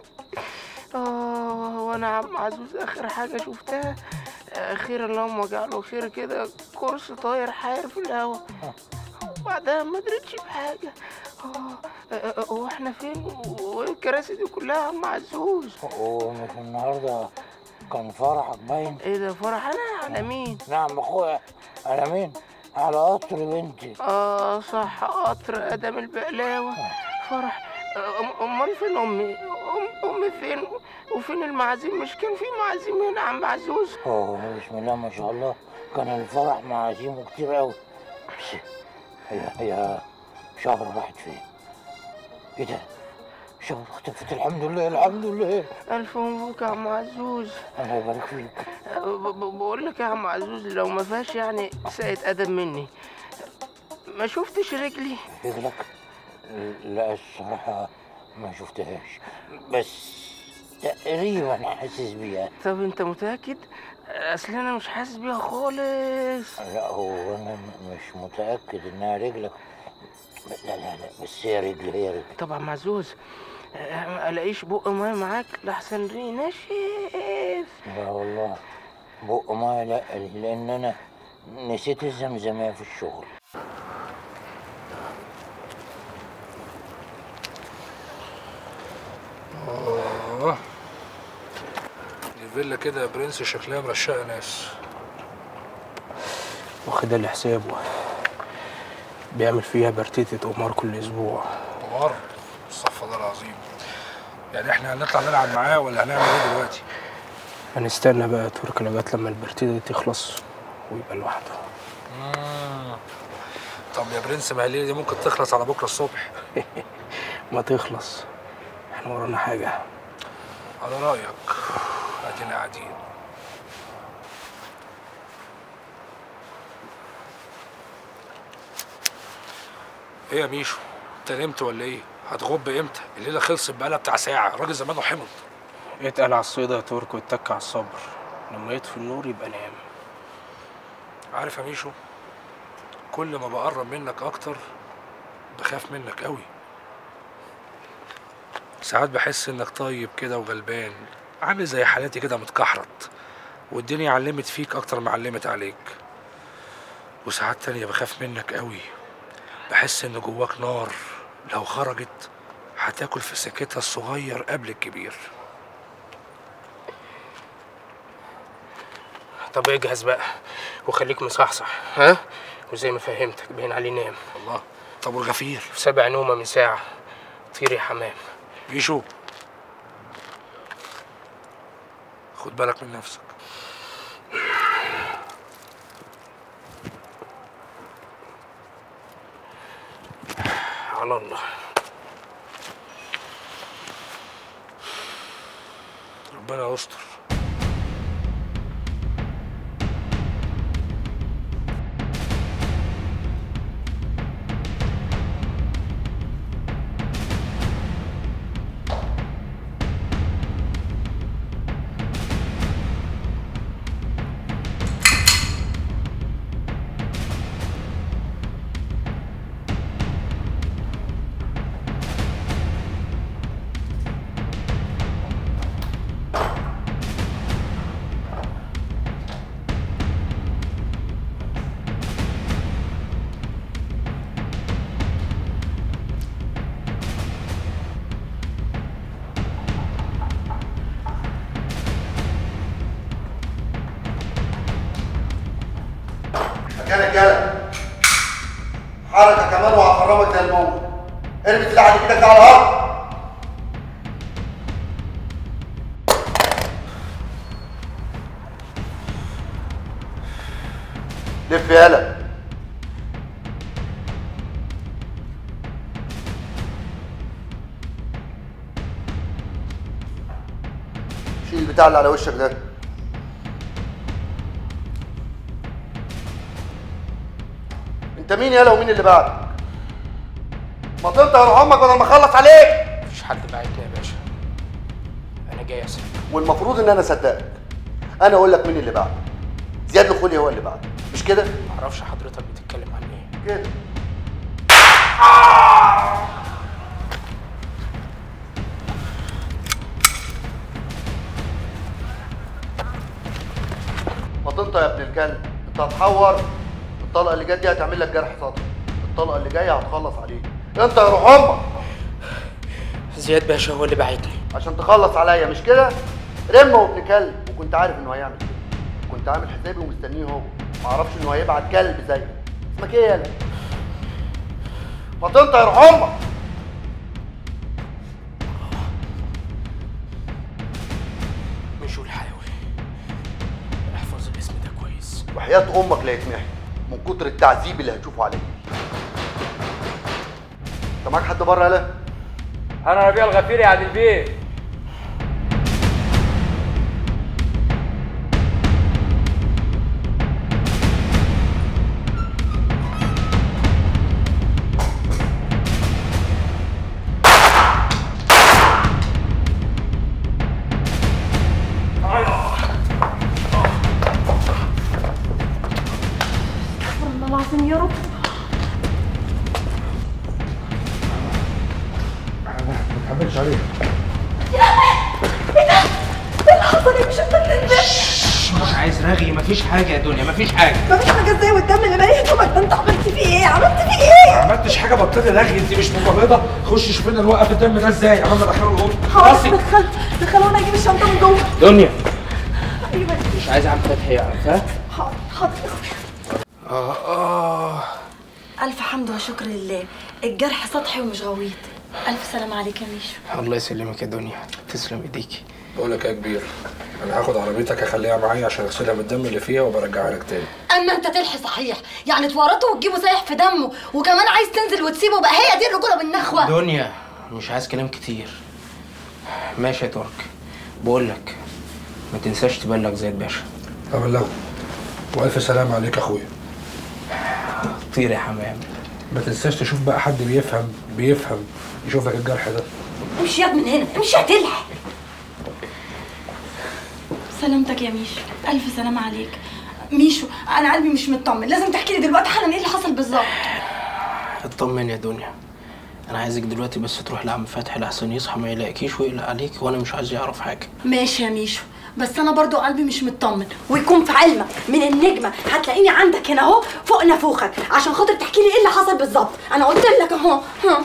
Speaker 10: آه وأنا يا عم عزوز آخر حاجة شفتها خير اللهم اجعله خير كده كرسي طاير حاير في الهوا وبعدها ما دريتش بحاجة آه، آه، آه، واحنا فين والكراسي دي كلها يا عم عزوز
Speaker 4: ومش النهارده كان فرحك باين
Speaker 10: ايه ده فرح انا على مين
Speaker 4: نعم اخويا على مين على قطر بنتي
Speaker 10: اه صح قطر ادم البقلاوه فرح آه، أم- امال فين امي أم امي فين وفين المعازيم مش كان في معازيم هنا يا عم عزوز
Speaker 4: اوه بسم الله ما شاء الله كان الفرح معازيمه كتير قوي بس هي هي شهر راحت فين ايه ده شهر اختفت الحمد لله الحمد لله
Speaker 10: الف مبروك يا عم عزوز
Speaker 4: الله يبارك فيك
Speaker 10: ب- ب- بقول لك يا عم عزوز لو ما فيهاش يعني ساءة ادب مني ما شفتش رجلي
Speaker 4: رجلك لا الصراحة ما شفتهاش بس تقريبا حاسس بيها
Speaker 10: طب انت متاكد اصل انا مش حاسس بيها خالص
Speaker 4: لا هو انا م- مش متأكد انها رجلك لا لا لا بس هي رجلي هي رجلي
Speaker 10: طبعا معزوز آه، ما الاقيش بق ميه معاك لحسن ريقي ناشف
Speaker 4: لا والله بق ميه لا لان انا نسيت الزمزمية في الشغل
Speaker 14: اه دي فيلا كده يا برنس شكلها مرشقه ناس
Speaker 10: واخدها لحسابه بيعمل فيها برتيتة قمار كل اسبوع
Speaker 14: قمار استغفر الله العظيم يعني احنا هنطلع نلعب معاه ولا هنعمل ايه دلوقتي؟
Speaker 10: هنستنى بقى ترك لغايه لما البرتيتة دي تخلص ويبقى لوحده
Speaker 14: مم. طب يا برنس ما هي الليله دي ممكن تخلص على بكره الصبح
Speaker 10: ما تخلص احنا ورانا حاجه
Speaker 14: على رايك ادينا قاعدين ايه يا ميشو انت نمت ولا ايه هتغب امتى الليله خلصت بقالها بتاع ساعه الراجل زمانه حمض
Speaker 10: اتقل على الصيدة يا ترك واتك على الصبر لما يطفي النور يبقى نام
Speaker 14: عارف يا ميشو كل ما بقرب منك اكتر بخاف منك قوي ساعات بحس انك طيب كده وغلبان عامل زي حالاتي كده متكحرت والدنيا علمت فيك اكتر ما علمت عليك وساعات تانية بخاف منك قوي بحس ان جواك نار لو خرجت هتاكل في سكتها الصغير قبل الكبير
Speaker 10: طب اجهز بقى وخليك مصحصح ها وزي ما فهمتك باين عليه نام
Speaker 14: الله طب والغفير
Speaker 10: في سبع نومة من ساعة طير يا حمام
Speaker 14: ميشو خد بالك من نفسك
Speaker 10: على الله
Speaker 14: ربنا يستر
Speaker 22: مكانك يالا حركة كمان وهخرمك زي الموت ارمي سلاحك ايدك على الارض لف يالا شيل البتاع اللي على وشك ده انت مين يالا ومين اللي بعدك؟ ما تنطق يا روح امك بدل ما اخلص عليك
Speaker 10: مش حد بعتني يا باشا انا جاي اسال
Speaker 22: والمفروض ان انا اصدقك انا اقول لك مين اللي بعد زياد الخولي هو اللي بعد مش كده
Speaker 10: معرفش حضرتك بتتكلم عن ايه
Speaker 22: كده فطنت يا ابن الكلب انت هتحور الطلقه اللي جت دي هتعمل لك جرح سطحي الطلقه اللي جايه هتخلص عليك انت يا روح امك
Speaker 10: زياد باشا هو اللي بعتني
Speaker 22: عشان تخلص عليا مش كده رمه وابن كلب وكنت عارف انه هيعمل كده كنت عامل حسابي ومستنيه هو ما اعرفش انه هيبعت كلب زيك اسمك ايه يالا فطنت يا روح امك
Speaker 10: مشو الحيوي احفظ الاسم ده كويس
Speaker 22: وحياة امك لا يتمحي من كتر التعذيب اللي هتشوفه عليك انت معاك حد بره يالا
Speaker 15: انا ربيع الغفير يا عادل بيه
Speaker 18: استغفر الله العظيم يا رب
Speaker 14: ما تحملش عليه
Speaker 18: ايه ده؟ ايه اللي حصل يا مش انت
Speaker 10: مش عايز رغي مفيش حاجه يا دنيا مفيش حاجه
Speaker 18: مفيش حاجه ازاي والدم اللي باين هدومك ده انت عملت فيه ايه؟ عملت فيه ايه؟
Speaker 14: ما عملتش حاجه بطلي رغي انت مش ممرضه خش شوف لنا نوقف الدم ده ازاي عملنا دخله الاوضه
Speaker 18: حاضر دخلت دخلوا انا اجيب الشنطه من جوه
Speaker 10: دنيا
Speaker 18: ايوه
Speaker 10: مش عايز عم فتحي يعرف ها
Speaker 18: حاضر حاضر
Speaker 10: اه اه
Speaker 18: الف حمد وشكر لله الجرح سطحي ومش غويط الف سلام عليك يا ميشو
Speaker 10: الله يسلمك يا دنيا تسلم ايديكي
Speaker 14: بقول لك يا كبير انا هاخد عربيتك اخليها معايا عشان اغسلها من الدم اللي فيها وبرجعها لك تاني
Speaker 18: اما انت تلحي صحيح يعني تورطه وتجيبه سايح في دمه وكمان عايز تنزل وتسيبه بقى هي دي الرجوله بالنخوه
Speaker 10: دنيا مش عايز كلام كتير ماشي يا ترك بقول لك ما تنساش تبلغ زياد باشا
Speaker 14: ابلغه والف سلام عليك يا اخويا
Speaker 10: طير يا حمام
Speaker 14: ما تنساش تشوف بقى حد بيفهم بيفهم يشوف لك الجرح ده
Speaker 18: امشي ياد من هنا امشي هتلحق سلامتك يا ميشو الف سلام عليك ميشو انا قلبي مش مطمن لازم تحكي لي دلوقتي حالا ايه اللي حصل بالظبط
Speaker 10: اطمن يا دنيا انا عايزك دلوقتي بس تروح لعم فتحي لحسن يصحى ما يلاقيكيش ويقلق عليك وانا مش عايز يعرف حاجه
Speaker 18: ماشي يا ميشو بس انا برضو قلبي مش مطمن ويكون في علمك من النجمه هتلاقيني عندك هنا اهو فوق نافوخك عشان خاطر تحكي لي ايه اللي حصل بالظبط انا قلت لك اهو ها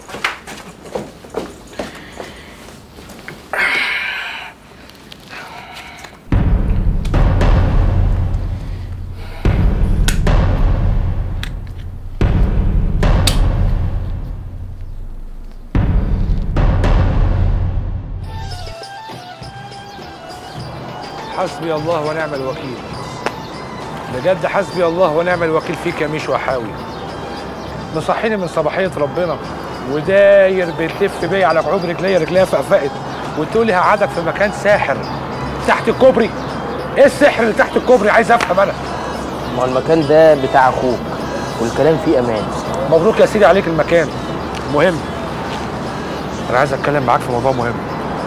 Speaker 14: حسبي الله ونعم الوكيل بجد حسبي الله ونعم الوكيل فيك يا ميشو حاوي مصحيني من صباحية ربنا وداير بتلف بيا على كعوب رجليا رجليا فقفقت وتقول لي هقعدك في مكان ساحر تحت الكوبري ايه السحر اللي تحت الكوبري عايز افهم انا
Speaker 10: ما هو المكان ده بتاع اخوك والكلام فيه امان
Speaker 14: مبروك يا سيدي عليك المكان مهم انا عايز اتكلم معاك في موضوع مهم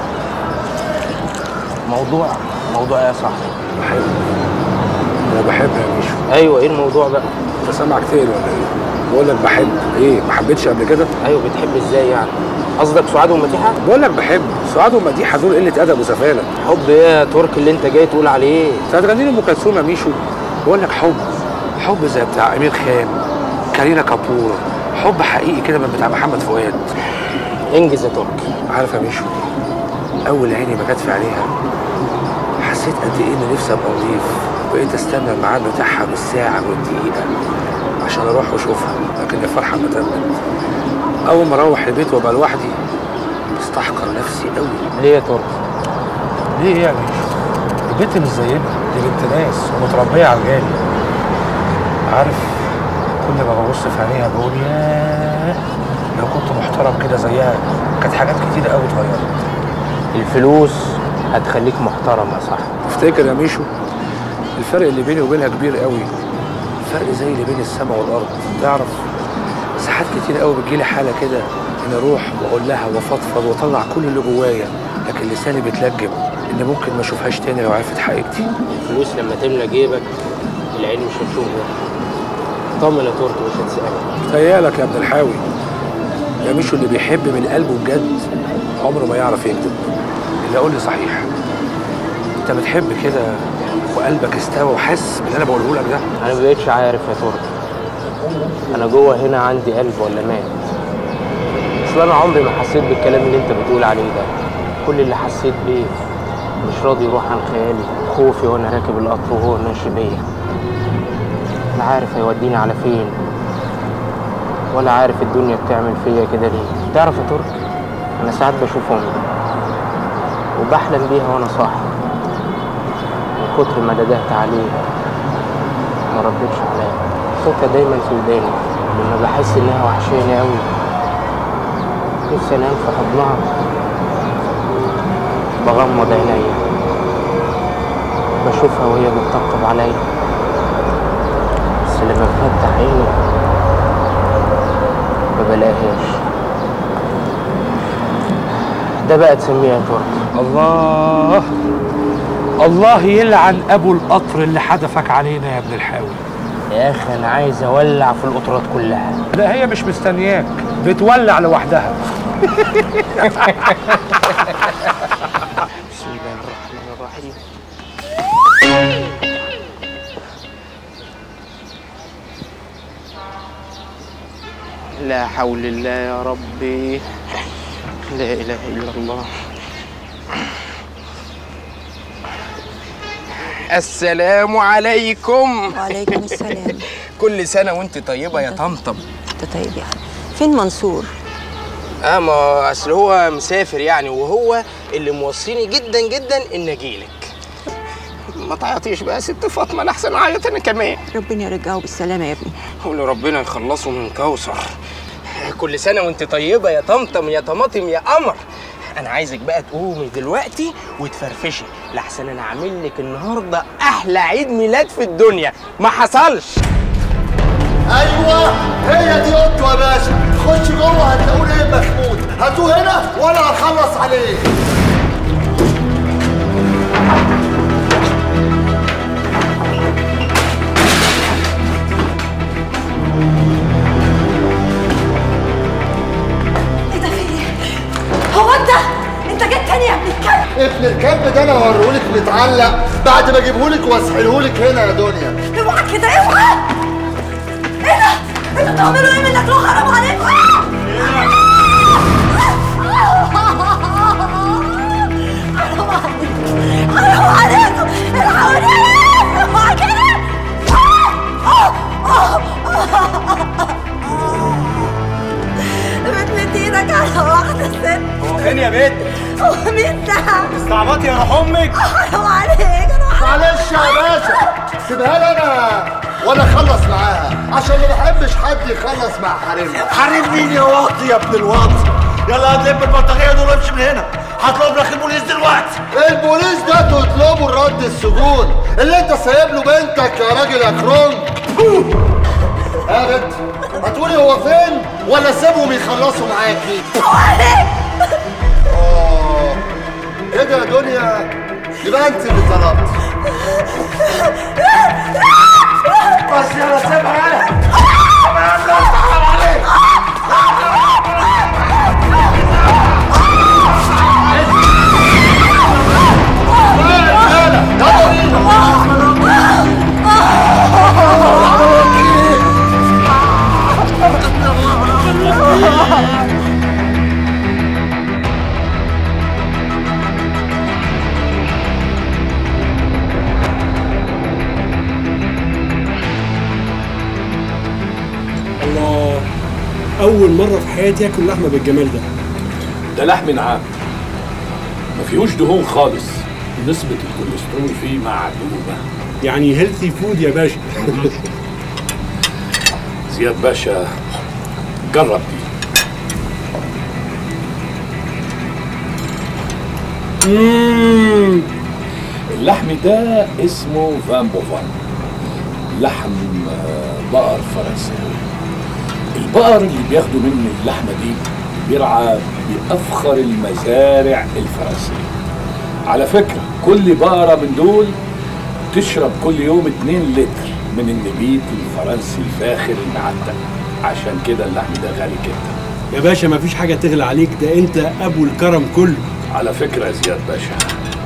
Speaker 10: موضوع موضوع ايه يا صاحبي
Speaker 14: بحب انا بحب يا ميشو
Speaker 10: ايوه ايه الموضوع بقى
Speaker 14: انت سامع كتير ولا ايه بقول لك بحب ايه ما حبيتش قبل كده
Speaker 10: ايوه بتحب ازاي يعني قصدك سعاد ومديحه
Speaker 14: بقول لك بحب سعاد ومديحه دول قله ادب وسفاله
Speaker 10: حب ايه يا ترك اللي انت جاي تقول عليه
Speaker 14: انت هتغني لي ام كلثوم يا ميشو بقول لك حب حب زي بتاع امير خان كارينا كابور حب حقيقي كده من بتاع محمد فؤاد
Speaker 10: انجز يا ترك
Speaker 14: عارف يا ميشو اول عيني ما جت في عينيها حسيت قد ايه اني نفسي ابقى نضيف بقيت استنى الميعاد بتاعها بالساعه والدقيقه عشان اروح واشوفها لكن الفرحه ما تمت اول ما اروح البيت وابقى لوحدي بستحقر نفسي قوي
Speaker 10: ليه يا ترك
Speaker 14: ليه يعني البنت مش زينا دي بنت ناس ومتربيه على الغالي عارف كل ما ببص في عينيها بقول ياه لو كنت محترم كده زيها كانت حاجات كتير قوي اتغيرت
Speaker 10: الفلوس هتخليك محترم يا صاحبي
Speaker 14: افتكر يا ميشو الفرق اللي بيني وبينها كبير قوي فرق زي اللي بين السماء والارض تعرف ساعات كتير قوي بتجيلي حاله كده
Speaker 6: اني اروح واقول لها وافضفض واطلع كل اللي جوايا لكن لساني بيتلجم ان ممكن ما اشوفهاش تاني لو عرفت حقيقتي
Speaker 10: الفلوس لما تملى جيبك العين مش هتشوفها طمن يا تركي مش هتسألك
Speaker 6: تهيالك يا ابن الحاوي يا مشو اللي بيحب من قلبه بجد عمره ما يعرف يكذب اللي اقول لي صحيح انت بتحب كده وقلبك استوى وحس باللي انا بقوله لك ده
Speaker 10: انا مبقتش عارف يا تركي انا جوه هنا عندي قلب ولا مات اصل انا عمري ما حسيت بالكلام اللي انت بتقول عليه ده كل اللي حسيت بيه مش راضي يروح عن خيالي خوفي وانا راكب القطر وهو ماشي بيا لا عارف هيوديني على فين ولا عارف الدنيا بتعمل فيا كده ليه تعرف يا تركي انا ساعات بشوف امي وبحلم بيها وانا صاحي من كتر ما ندهت عليها ما ردتش عليا صوتها دايما في وداني لما بحس انها وحشاني قوي نفسي انام في حضنها بغمض عينيا بشوفها وهي بتطبطب عليا بس لما بفتح عيني ما بلاقيهاش ده بقى تسميها تركي
Speaker 6: الله الله يلعن ابو القطر اللي حدفك علينا يا ابن الحاوي
Speaker 10: يا اخي انا عايز اولع في القطرات كلها
Speaker 6: لا هي مش مستنياك بتولع لوحدها
Speaker 10: بسم الله الرحمن الرحيم لا حول الله يا ربي لا اله الا الله السلام عليكم
Speaker 17: وعليكم السلام
Speaker 10: كل سنه وانت طيبه يا طمطم
Speaker 17: انت طيب يعني فين منصور
Speaker 10: اه ما اصل هو مسافر يعني وهو اللي موصيني جدا جدا ان اجيلك ما تعيطيش بقى يا ست فاطمه انا احسن اعيط انا كمان
Speaker 17: ربنا يرجعه بالسلامه يا ابني
Speaker 10: قول ربنا يخلصه من كوثر كل سنه وانت طيبه يا طمطم يا طماطم يا قمر انا عايزك بقى تقومي دلوقتي وتفرفشي لحسن انا عامل لك النهارده احلى عيد ميلاد في الدنيا ما حصلش
Speaker 22: ايوه هي دي اوضته يا باشا خش جوه هتلاقوه ايه محمود هاتوه هنا وانا هخلص عليه
Speaker 18: ايه ده في ايه؟ هو انت انت جيت تاني يا ابن الكلب
Speaker 22: ابن الكلب ده انا هوريهولك متعلق بعد ما اجيبهولك واسحلهولك هنا يا دنيا
Speaker 18: اوعى كده اوعى ايه ده؟ انتوا بتعملوا ايه من الاكل حرام عليكم؟ حرام عليكم حرام عليكم الحقوني اوعى كده بتمد ايدك على واحدة ست
Speaker 22: هو فين يا بنت؟
Speaker 18: هو مين ده؟
Speaker 22: استعبطي يا روح امك
Speaker 18: حرام عليك
Speaker 22: معلش يا باشا سيبها لي انا وانا اخلص معاها عشان ما بحبش حد يخلص مع حريمي
Speaker 23: حريم مين يا واطي يا ابن الواطي يلا هتلم البطاريه دول وامشي من هنا هطلب لك البوليس دلوقتي
Speaker 22: البوليس ده تطلبه الرد السجون اللي انت سايب له بنتك يا راجل يا كرون يا بنت هتقولي هو فين ولا سيبهم يخلصوا معاكي اه كده يا دنيا يبقى انت اللي طلبت
Speaker 23: بس يلا سيبها يلا
Speaker 19: الله أول مرة في حياتي آكل لحمة بالجمال ده
Speaker 21: ده لحم نعام ما فيهوش دهون خالص نسبة الكوليسترول فيه معدومة
Speaker 19: يعني هيلثي فود يا باشا
Speaker 21: زياد باشا جرب دي
Speaker 19: مم.
Speaker 21: اللحم ده اسمه فان بوفان لحم آه، بقر فرنساوي البقر اللي بياخدوا منه اللحمة دي بيرعى بأفخر المزارع الفرنسية على فكرة كل بقرة من دول تشرب كل يوم 2 لتر من النبيت الفرنسي الفاخر المعدل عشان كده اللحم ده غالي جدا
Speaker 19: يا باشا مفيش حاجه تغلى عليك ده انت ابو الكرم كله
Speaker 21: على فكرة يا زياد باشا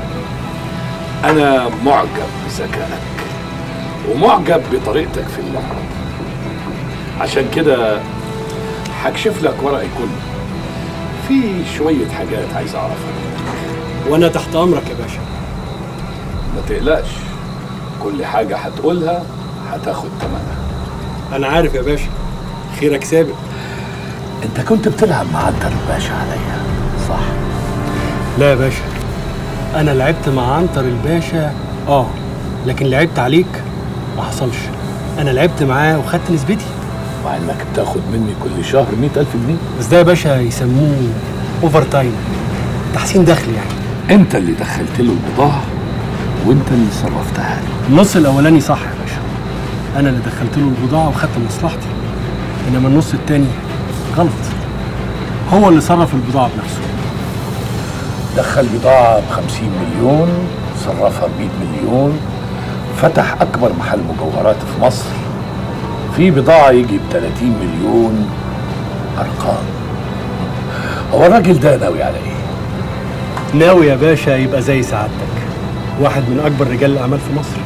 Speaker 21: أنا معجب بذكائك ومعجب بطريقتك في اللعب عشان كده هكشف لك ورقي كله في شوية حاجات عايز أعرفها
Speaker 19: وانا تحت امرك يا باشا
Speaker 21: ما تقلقش كل حاجة هتقولها هتاخد تمنها
Speaker 19: انا عارف يا باشا خيرك سابق
Speaker 21: انت كنت بتلعب مع عنتر الباشا عليا صح
Speaker 19: لا يا باشا انا لعبت مع عنتر الباشا اه لكن لعبت عليك ما حصلش انا لعبت معاه وخدت نسبتي
Speaker 21: مع انك بتاخد مني كل شهر مئة ألف جنيه
Speaker 19: بس ده يا باشا يسموه اوفر تايم تحسين دخل يعني
Speaker 21: انت اللي دخلت له البضاعة وانت اللي صرفتها له
Speaker 19: النص الاولاني صح يا باشا انا اللي دخلت له البضاعه وخدت مصلحتي انما النص التاني غلط هو اللي صرف البضاعه بنفسه
Speaker 21: دخل بضاعة ب 50 مليون صرفها ب 100 مليون فتح أكبر محل مجوهرات في مصر في بضاعة يجي ب 30 مليون أرقام هو الراجل ده ناوي على إيه؟
Speaker 19: ناوي يا باشا يبقى زي سعادتك واحد من اكبر رجال الاعمال في مصر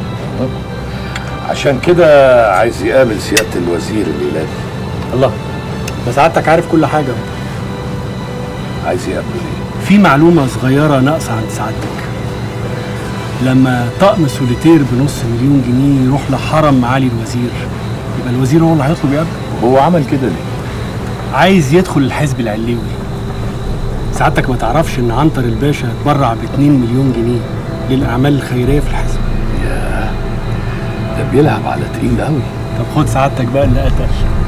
Speaker 21: عشان كده عايز يقابل سيادة الوزير الليلة دي
Speaker 19: الله ده سعادتك عارف كل حاجه
Speaker 21: عايز يقابله ليه؟
Speaker 19: في معلومه صغيره ناقصه عند سعادتك لما طقم سوليتير بنص مليون جنيه يروح لحرم معالي الوزير يبقى الوزير هو اللي هيطلب يقابله
Speaker 21: هو عمل كده ليه؟
Speaker 19: عايز يدخل الحزب العلوي سعادتك ما تعرفش ان عنتر الباشا اتبرع ب 2 مليون جنيه للاعمال الخيريه في الحزب
Speaker 21: ياه ده بيلعب على تقيل قوي
Speaker 19: طب خد سعادتك بقى اللي قتل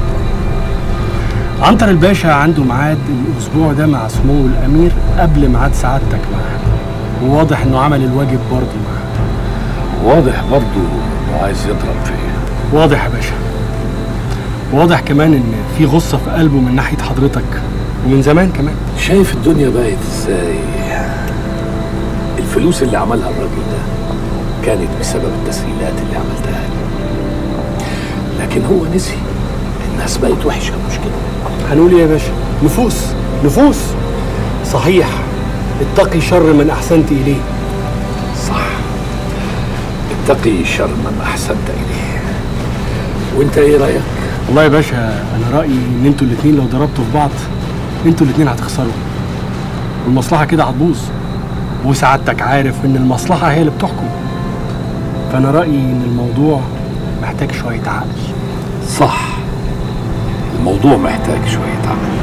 Speaker 19: عنتر الباشا عنده ميعاد الاسبوع ده مع سمو الامير قبل ميعاد سعادتك معاه وواضح انه عمل الواجب برضه معاه
Speaker 21: واضح برضه انه عايز يضرب فيا
Speaker 19: واضح يا باشا واضح كمان ان في غصه في قلبه من ناحيه حضرتك ومن زمان كمان
Speaker 21: شايف الدنيا بقت ازاي الفلوس اللي عملها الراجل ده كانت بسبب التسهيلات اللي عملتها له لكن هو نسي الناس بقت وحشه مش كده
Speaker 19: هنقول ايه يا باشا نفوس نفوس صحيح اتقي شر من احسنت اليه
Speaker 21: صح اتقي شر من احسنت اليه وانت ايه رايك
Speaker 19: والله يا باشا انا رايي ان انتوا الاتنين لو ضربتوا في بعض انتوا الاتنين هتخسروا والمصلحه كده هتبوظ وسعادتك عارف ان المصلحه هي اللي بتحكم فانا رايي ان الموضوع محتاج شويه عقل
Speaker 21: صح الموضوع محتاج شويه عقل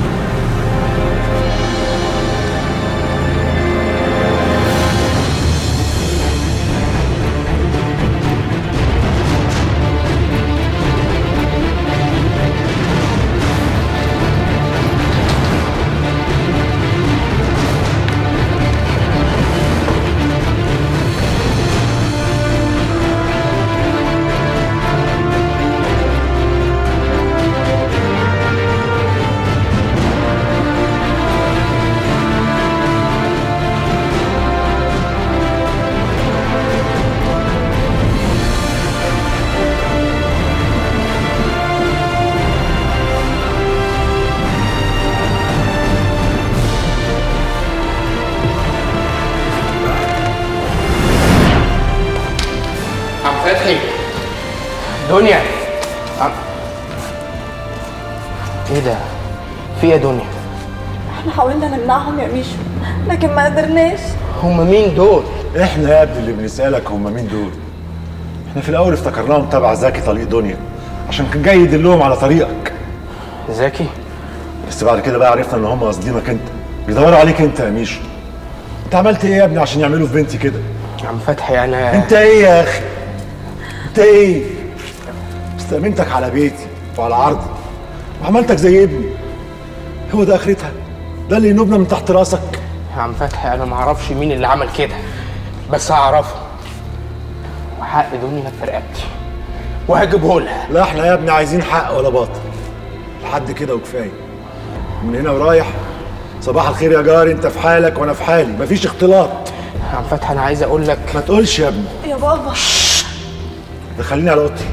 Speaker 1: عم فتحي دنيا عم ايه ده؟ في ايه يا دنيا؟
Speaker 18: احنا حاولنا نمنعهم يا ميشو لكن ما قدرناش
Speaker 1: هم مين دول؟
Speaker 24: احنا يا ابني اللي بنسالك هم مين دول احنا في الاول افتكرناهم تبع زكي طريق دنيا عشان كان جاي يدلهم على طريقك
Speaker 1: زكي
Speaker 24: بس بعد كده بقى عرفنا ان هم قاصدينك انت بيدوروا عليك انت يا ميشو انت عملت ايه يا ابني عشان يعملوا في بنتي كده
Speaker 1: عم فتحي انا
Speaker 24: انت ايه يا اخي انت ايه استأمنتك على بيتي وعلى عرضي وعملتك زي ابني هو ده اخرتها ده اللي ينوبنا من تحت راسك
Speaker 1: يا عم فتحي انا ما اعرفش مين اللي عمل كده بس هعرفه وحق دنيا في رقبتي وهجيبه لها
Speaker 24: لا احنا يا ابني عايزين حق ولا باطل لحد كده وكفايه من هنا ورايح صباح الخير يا جاري انت في حالك وانا في حالي مفيش اختلاط
Speaker 10: يا عم فتحي انا عايز اقول لك
Speaker 24: ما تقولش يا ابني
Speaker 18: يا بابا
Speaker 24: دخليني على اوضتي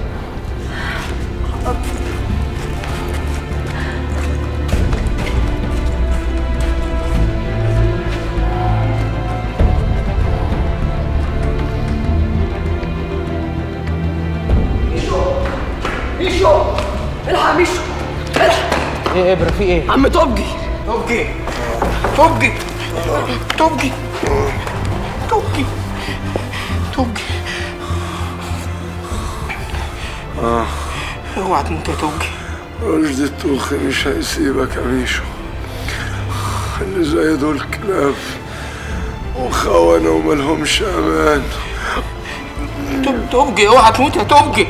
Speaker 8: ميشو الحق ميشو الحق
Speaker 10: ايه يا ابره في ايه
Speaker 8: عم توبجي
Speaker 10: توبجي
Speaker 8: توبجي توبجي توبجي توبجي
Speaker 3: اه
Speaker 8: اوعى تموت يا توبجي
Speaker 3: رشدي الطوخي مش هيسيبك يا ميشو اللي زي دول كلاب وخونة وملهمش امان
Speaker 8: توب- توبجي اوعى تموت يا توبجي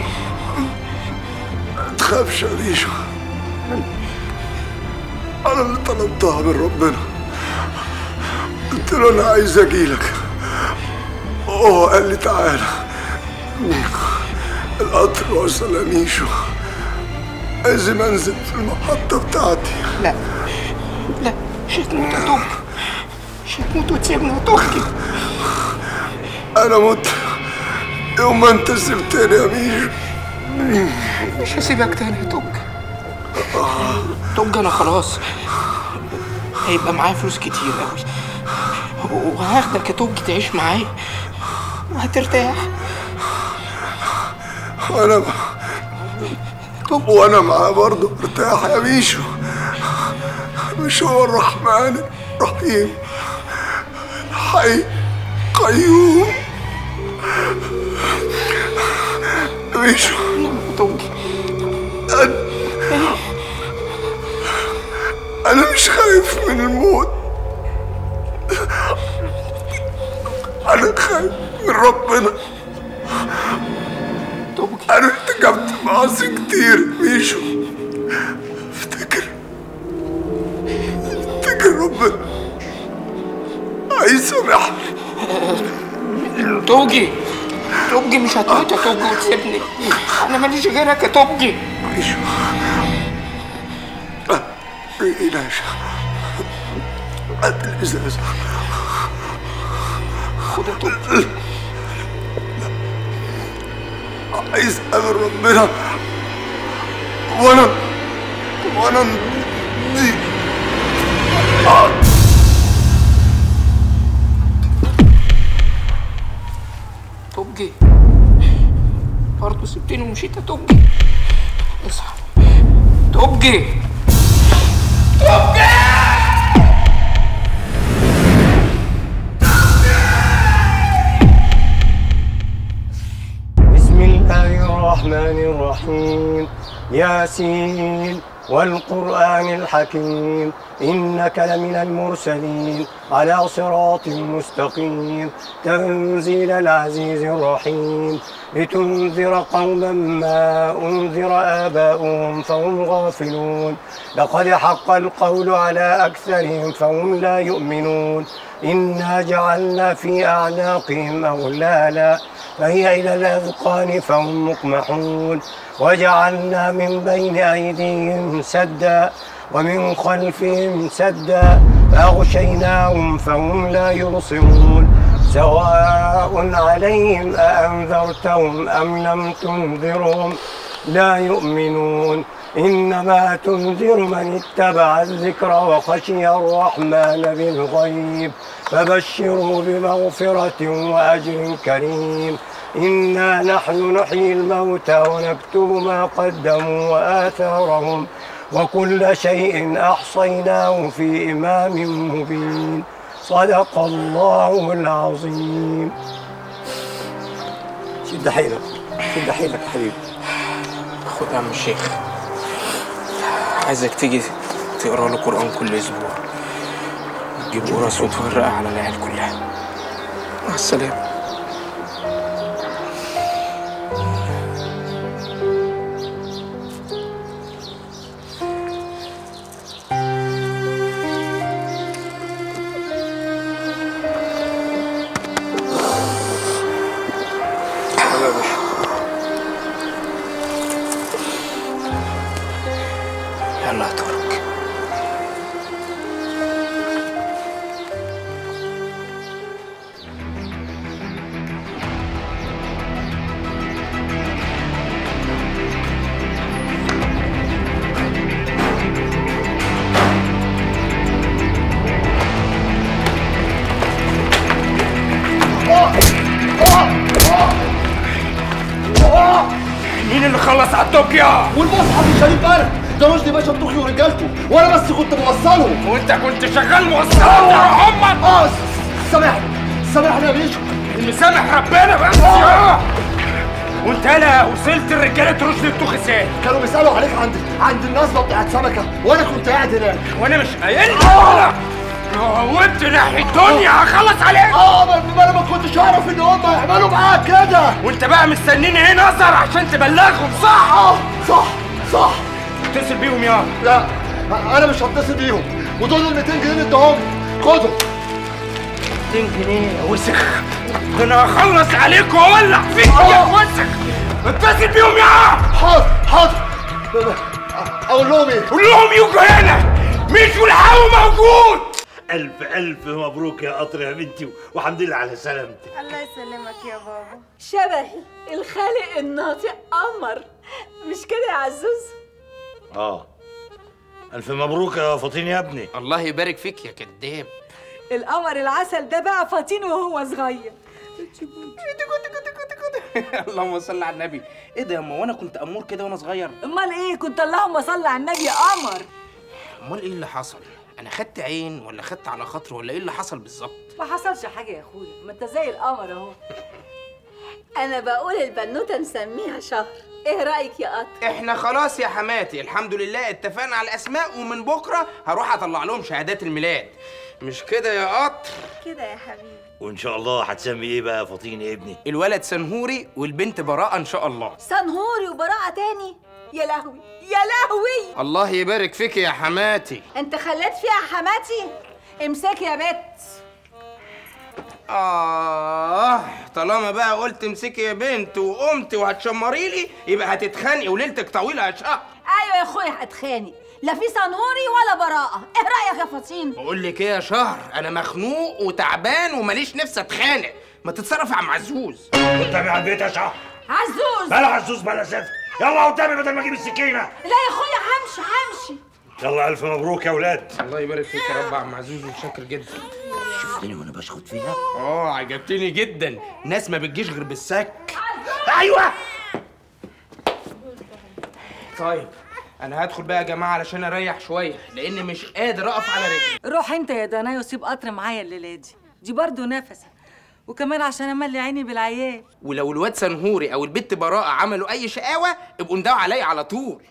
Speaker 3: ما تخافش يا ميشو انا اللي طلبتها من ربنا قلت له انا عايز اجيلك وهو قال لي تعالى القطر وصل يا ميشو لازم انزل في المحطة بتاعتي
Speaker 8: لا لا مش هتموت يا توبجي مش هتموت وتسيبنا يا توبجي
Speaker 3: انا مت يوم ما انت سبتني يا ميشو
Speaker 8: مش هسيبك تاني يا توبجي توبجي انا خلاص هيبقى معايا فلوس كتير قوي وهاخدك يا توبجي تعيش معايا وهترتاح
Speaker 3: وانا وانا معاه برضه ارتاح يا ميشو مش هو الرحمن الرحيم الحي قيوم ميشو أنا, أنا مش خايف من الموت أنا خايف من ربنا أنا ارتكبت معاصي كتير ميشو افتكر افتكر ربنا هيسامحني
Speaker 8: توبجي توبجي مش هتموت يا توبجي وتسيبني انا ماليش غيرك يا توبجي
Speaker 3: ميشو إيلاش قد الإزازة
Speaker 8: خد يا توبجي
Speaker 3: عايز أقابل ربنا وأنا وأنا دي
Speaker 8: توبجي برضه سبتني ومشيت يا توبجي اصحى توبجي توبجي
Speaker 7: بسم الله الرحمن الرحيم ياسين والقرآن الحكيم إنك لمن المرسلين على صراط مستقيم تنزيل العزيز الرحيم لتنذر قوما ما أنذر آباؤهم فهم غافلون لقد حق القول على أكثرهم فهم لا يؤمنون إنا جعلنا في أعناقهم أغلالا فهي إلى الأذقان فهم مقمحون وجعلنا من بين أيديهم سدا ومن خلفهم سدا فأغشيناهم فهم لا يبصرون سواء عليهم أأنذرتهم أم لم تنذرهم لا يؤمنون إنما تنذر من اتبع الذكر وخشي الرحمن بالغيب فبشروا بمغفرة وأجر كريم إنا نحن نحيي الموتى ونكتب ما قدموا وآثارهم وكل شيء أحصيناه في إمام مبين صدق الله العظيم
Speaker 10: شد حيلك شد حيلك يا حبيبي خد يا عم الشيخ عايزك تيجي تقرا له قرآن كل أسبوع تجيب قرص وتفرقها على العيال كلها مع السلامة
Speaker 3: يلا يا باشا
Speaker 10: يلا يا ترك
Speaker 14: خلص على الدقيا
Speaker 22: والمصحف الشريف بالك ده رشدي باشا بطوخي ورجالته وانا بس كنت بوصلهم
Speaker 14: وانت كنت شغال موصلات يا امك
Speaker 22: اه س- سامحني سامحني يا بيشو
Speaker 14: مسامح ربنا بس يا وانت لا وصلت الرجاله رشدي الطوخ ازاي؟
Speaker 22: كانوا بيسالوا عليك عند عند النصبه بتاعت سمكه وانا كنت قاعد هناك
Speaker 14: وانا مش قايل لك وانت ناحيه الدنيا هخلص عليك
Speaker 22: اه ما ما انا ما كنتش اعرف ان هم هيعملوا معاك كده
Speaker 14: وانت بقى مستنيني ايه نظر عشان تبلغهم صح؟
Speaker 22: اه صح صح
Speaker 14: اتصل بيهم يا
Speaker 22: لا انا مش هتصل بيهم ودول ال 200 جنيه اللي اداهم لي. خدهم
Speaker 14: 200 جنيه يا وسخ ده انا هخلص عليك واولع فيك يا وسخ اتصل بيهم يا
Speaker 22: حاضر حاضر اقول لهم ايه؟
Speaker 14: قول لهم يجوا هنا مش والحاوي موجود
Speaker 23: ألف ألف مبروك يا قطر يا بنتي والحمد لله على سلامتك
Speaker 18: الله يسلمك يا بابا
Speaker 5: شبهي الخالق الناطق قمر مش كده يا عزوز
Speaker 23: اه ألف مبروك يا فطين يا ابني
Speaker 1: الله يبارك فيك يا كداب
Speaker 5: القمر العسل ده بقى فاطين وهو صغير
Speaker 10: اللهم صل على النبي ايه ده يا اما وانا كنت امور كده وانا صغير
Speaker 5: امال ايه كنت اللهم صل على النبي يا قمر
Speaker 10: امال ايه اللي حصل انا خدت عين ولا خدت على خاطر ولا ايه اللي حصل بالظبط
Speaker 5: ما حصلش حاجه يا اخويا ما انت زي القمر اهو انا بقول البنوته نسميها شهر ايه رايك يا قطر
Speaker 1: احنا خلاص يا حماتي الحمد لله اتفقنا على الاسماء ومن بكره هروح اطلع لهم شهادات الميلاد مش كده يا قطر
Speaker 18: كده يا حبيبي
Speaker 23: وإن شاء الله هتسمي إيه بقى يا فطين يا ابني
Speaker 1: الولد سنهوري والبنت براءة ان شاء الله
Speaker 5: سنهوري وبراءه تاني يا لهوي يا لهوي
Speaker 1: الله يبارك فيك يا حماتي
Speaker 5: انت خليت فيها حماتي امسكي يا بت
Speaker 1: آه طالما بقى قلت امسكي يا بنت وقمت وهتشمري لي يبقى هتتخانقي وليلتك طويلة يا شهر
Speaker 5: ايوه يا اخويا هتخاني لا في سنهوري ولا براءه ايه رايك يا فطين
Speaker 1: بقول لك ايه يا شهر انا مخنوق وتعبان وماليش نفسي اتخانق ما تتصرف يا عم عزوز
Speaker 23: قدامي على البيت يا شهر
Speaker 5: عزوز
Speaker 23: بلا عزوز بلا سيف يلا قدامي بدل ما اجيب السكينة
Speaker 5: لا يا اخويا همشي همشي
Speaker 23: يلا ألف مبروك يا ولاد
Speaker 1: الله يبارك فيك يا رب يا عم عزوز وشاكر جدا
Speaker 23: شفتني وأنا بشخط فيها
Speaker 1: اه عجبتني جدا ناس ما بتجيش غير بالسك
Speaker 23: أيوه
Speaker 1: طيب انا هدخل بقى يا جماعه علشان اريح شويه لان مش قادر اقف على رجلي
Speaker 5: روح انت يا دناي وسيب قطر معايا الليله دي دي برضه نفسك وكمان عشان املي عيني بالعيال
Speaker 1: ولو الواد سنهوري او البت براءه عملوا اي شقاوه ابقوا ندعوا عليا على طول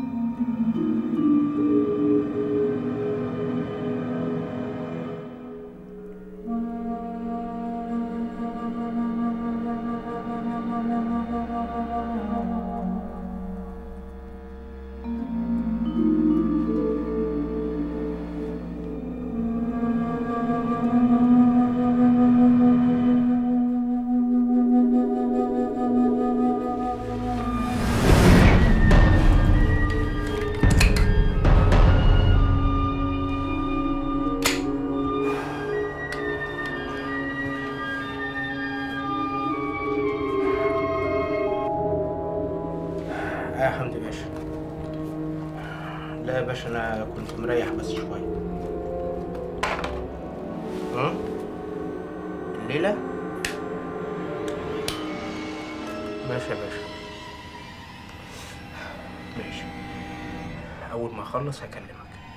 Speaker 1: يا حمدي باشا لا يا باشا انا كنت مريح بس شويه ها الليله ماشي يا باشا ماشي اول ما اخلص هكلمك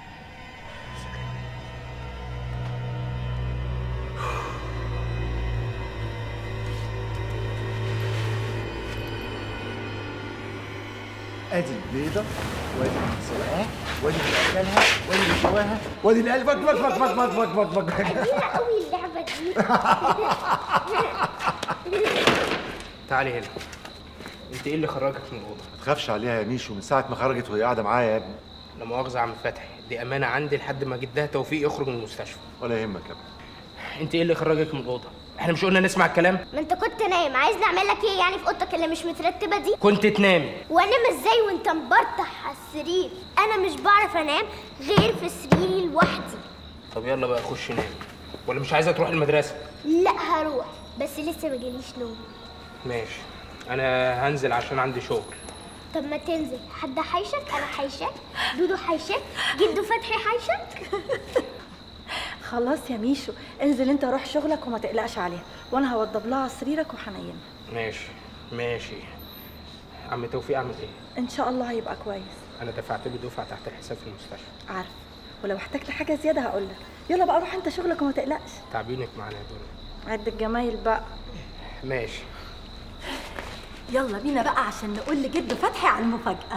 Speaker 24: ادي البيضه وادي اللي سلقاها وادي اللي اكلها وادي اللي شواها وادي اللي قال بك بك بك بك بك بك بك بك
Speaker 9: قوي اللعبة دي
Speaker 1: تعالي هنا انت ايه اللي خرجك من الاوضه
Speaker 24: ما تخافش عليها يا ميشو من ساعه ما خرجت وهي قاعده معايا يا ابني
Speaker 1: لا مؤاخذه يا عم فتحي دي امانه عندي لحد ما جدها توفيق يخرج من المستشفى
Speaker 24: ولا يهمك يا ابني
Speaker 1: انت ايه اللي خرجك من الاوضه احنا مش قلنا نسمع الكلام
Speaker 9: ما انت كنت نايم عايز نعمل لك ايه يعني في اوضتك اللي مش مترتبة دي
Speaker 1: كنت تنامي
Speaker 9: وانام ازاي وانت مبرطح على السرير انا مش بعرف انام غير في سريري لوحدي
Speaker 1: طب يلا بقى خش نام ولا مش عايزه تروح المدرسه
Speaker 9: لا هروح بس لسه ما جاليش نوم
Speaker 1: ماشي انا هنزل عشان عندي شغل
Speaker 9: طب ما تنزل حد حيشك انا حيشك دودو حيشك جدو فتحي حيشك
Speaker 18: خلاص يا ميشو انزل انت روح شغلك وما تقلقش عليها وانا هوضب لها سريرك وهنيمها
Speaker 1: ماشي ماشي
Speaker 10: عم توفيق عامل ايه
Speaker 18: ان شاء الله هيبقى كويس
Speaker 10: انا دفعت له دفعه تحت الحساب في المستشفى
Speaker 18: عارف ولو احتجت حاجه زياده هقول لك يلا بقى روح انت شغلك وما تقلقش
Speaker 10: تعبينك معانا يا دنيا
Speaker 18: عد الجمايل بقى
Speaker 10: ماشي
Speaker 18: يلا بينا بقى عشان نقول لجد فتحي على المفاجاه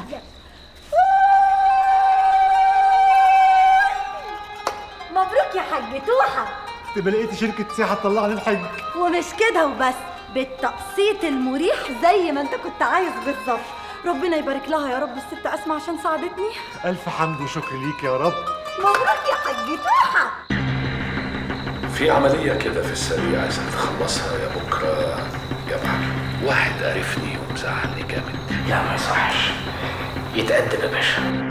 Speaker 18: مبروك يا حاج توحه
Speaker 24: تبقى لقيت شركه سياحه تطلعني الحج
Speaker 18: ومش كده وبس بالتقسيط المريح زي ما انت كنت عايز بالظبط ربنا يبارك لها يا رب الست اسمع عشان ساعدتني
Speaker 24: الف حمد وشكر ليك يا رب
Speaker 18: مبروك يا حاج توحه
Speaker 21: في عملية كده في السريع عايزك تخلصها يا بكرة يا معلم واحد عرفني ومزعلني جامد
Speaker 10: لا ما يصحش يتقدم يا باشا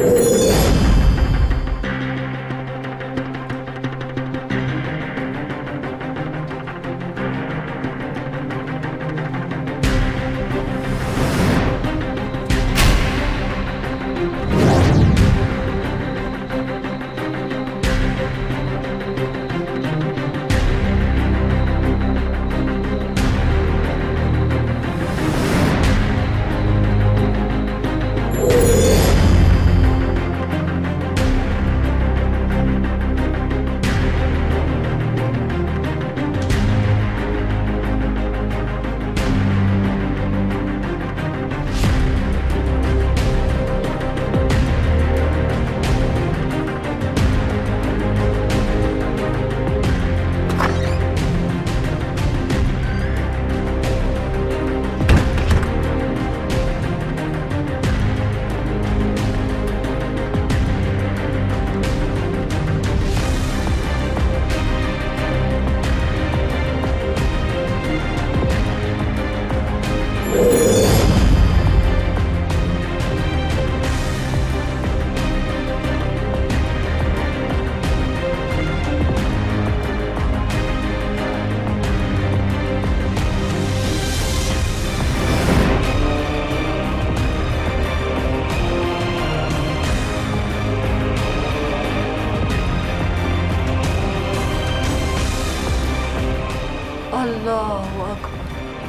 Speaker 18: الله اكبر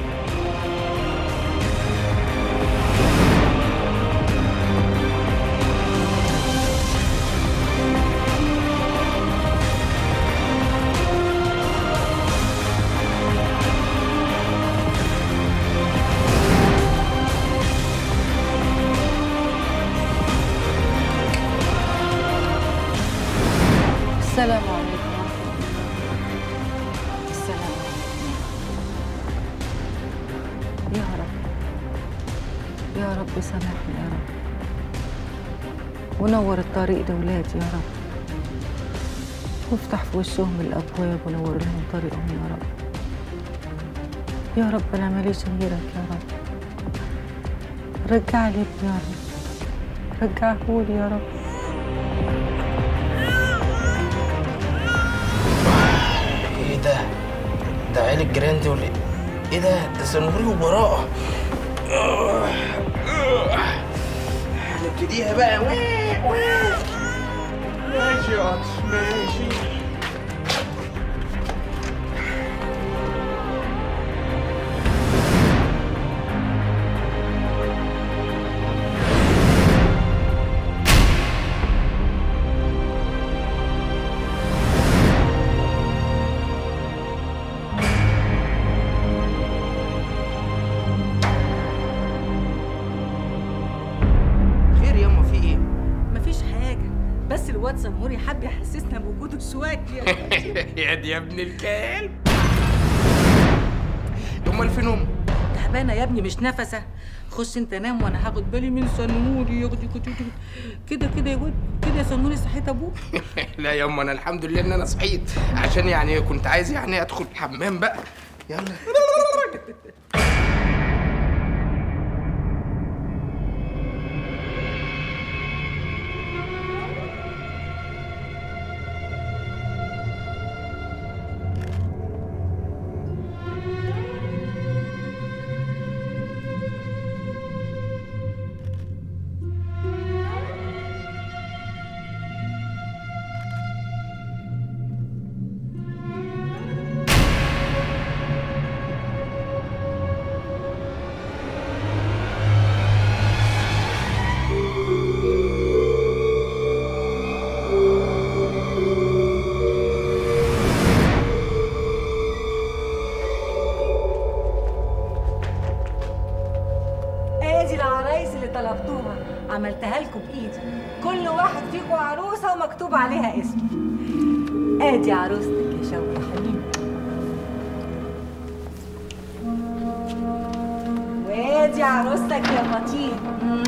Speaker 18: السلام عليكم ورحمة الله السلام عليكم يا رب يا رب سامحني يا رب ونور الطريق لولادي يا رب وافتح في وشهم الابواب ونور لهم طريقهم يا رب يا رب انا ماليش غيرك يا رب رجع لي ابني يا رب رجعهولي يا رب
Speaker 10: ايه ده ده عيل الجراندي ولا ايه ده ده سنوري وبراءة آه، آه. هنبتديها بقى واه، واه. ماشي يا قطر ماشي خير ياما في ايه
Speaker 5: مفيش حاجة بس الواد سمهوري حب يحسسنا بوجوده شوية
Speaker 10: يا دي يا ابن الكلب امال فين امي
Speaker 5: تعبانة يا ابني مش نفسة خش انت نام وانا هاخد بالي من سنوري ياخدي كده كده كده يا واد كده يا سنوري صحيت ابوك
Speaker 10: لا يا ام انا الحمد لله ان انا صحيت عشان يعني كنت عايز يعني ادخل الحمام بقى يلا
Speaker 5: عملتها لكم بايدي كل واحد فيكم عروسه ومكتوب عليها اسمه ادي عروستك يا شوقي حبيبي وادي عروستك يا فطين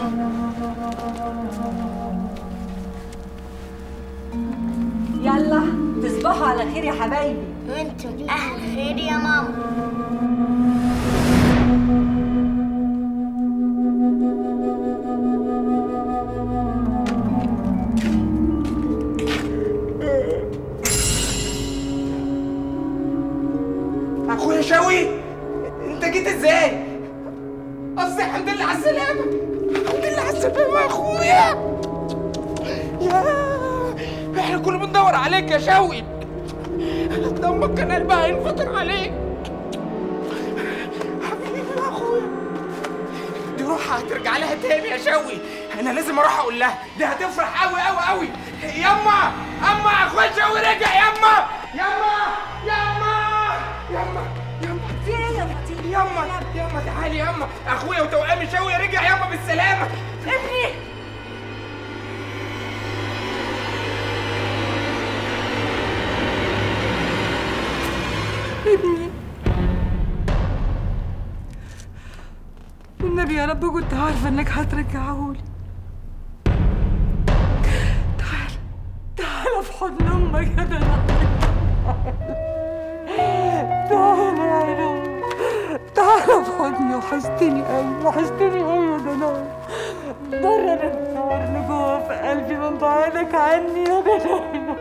Speaker 5: يلا تصبحوا على خير يا حبايبي
Speaker 9: وانتم اهل خير يا ماما
Speaker 1: اخويا شوقي انت جيت ازاي؟ قصدي الحمد لله على السلامة الحمد لله على السلامة يا اخويا يا احنا كنا بندور عليك يا شوقي ده امك كان قلبها هينفطر عليك حبيبي يا اخويا دي روحها هترجع لها تاني يا شوقي انا لازم اروح اقول لها دي هتفرح قوي قوي قوي يما اما اخويا شوقي رجع يما يما يما يما يما
Speaker 5: في ايه يا فطين
Speaker 1: يما يما تعالي يما اخويا وتوأمي شوقي رجع يما بالسلامة
Speaker 5: ابني
Speaker 2: ابني والنبي يا رب كنت عارفة انك هترجعهولي تعال تعال في حضن امك يا دلع تعال يا عيني تعال في حضني وحشتني قوي وحشتني قوي يا دلع برر النار اللي جوه في قلبي من بعدك عني يا دلع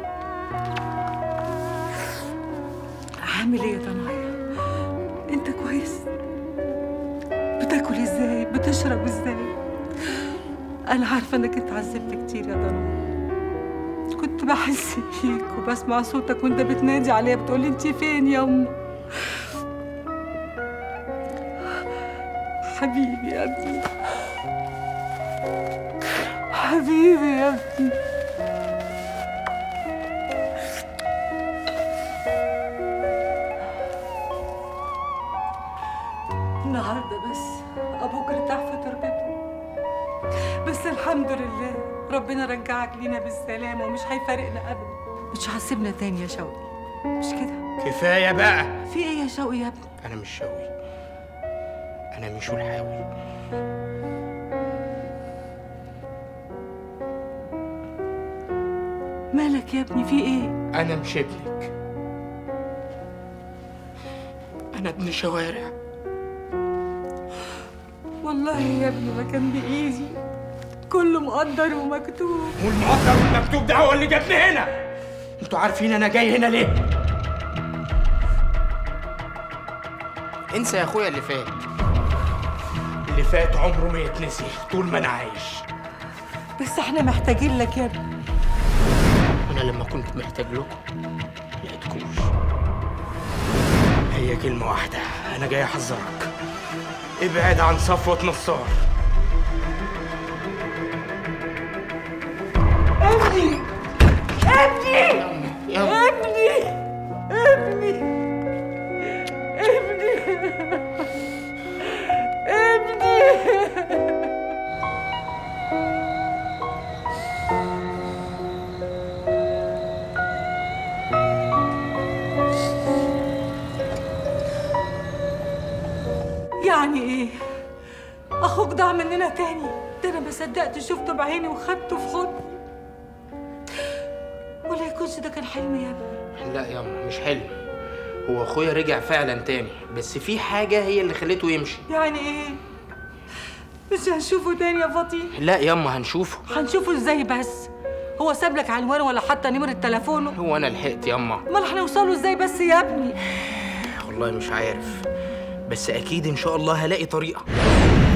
Speaker 2: عامل ايه يا ضنايا انت كويس بتاكل ازاي بتشرب ازاي انا عارفه انك انت عذبت كتير يا ضنايا كنت بحس بيك وبسمع صوتك وانت بتنادي عليا بتقولي انت فين يا ام حبيبي يا ابني حبيبي يا ابني النهارده بس ابوك ارتاح في تربته بس الحمد لله ربنا رجعك لينا بالسلامه ومش هيفارقنا ابدا مش هسيبنا تاني يا شوقي مش كده
Speaker 1: كفاية بقى
Speaker 2: في ايه يا شوقي يا ابني
Speaker 1: انا مش شوقي انا مش الحاوي
Speaker 2: مالك يا ابني في ايه
Speaker 1: انا مش ابنك انا ابن شوارع
Speaker 2: والله يا ابني ما كان بايدي كله مقدر ومكتوب
Speaker 1: والمقدر والمكتوب ده هو اللي جابني هنا انتوا عارفين انا جاي هنا ليه انسى يا اخويا اللي فات اللي فات عمره ما يتنسي طول ما انا عايش
Speaker 2: بس احنا محتاجين لك يا ابني
Speaker 1: انا لما كنت محتاج لكم لقيتكوش هي كلمة واحدة أنا جاي أحذرك ابعد عن صفوة نصار
Speaker 2: ابني ابني
Speaker 1: يلا.
Speaker 2: ابني ابني ابني ابني يعني ايه اخوك ضاع مننا تاني ده انا ما صدقت شفته بعيني وخدته في حضني ولا يكونش ده كان حلم يا ابني
Speaker 1: لا ياما مش حلم هو أخويا رجع فعلا تاني بس في حاجة هي اللي خلته يمشي
Speaker 2: يعني ايه مش هنشوفه تاني يا فطين
Speaker 1: لا ياما هنشوفه
Speaker 2: هنشوفه ازاي بس هو ساب لك عنوانه ولا حتى نمرة تليفونه
Speaker 1: هو أنا لحقت ياما
Speaker 2: امال هنوصله ازاي بس يا ابني
Speaker 1: والله مش عارف بس أكيد إن شاء الله هلاقي طريقة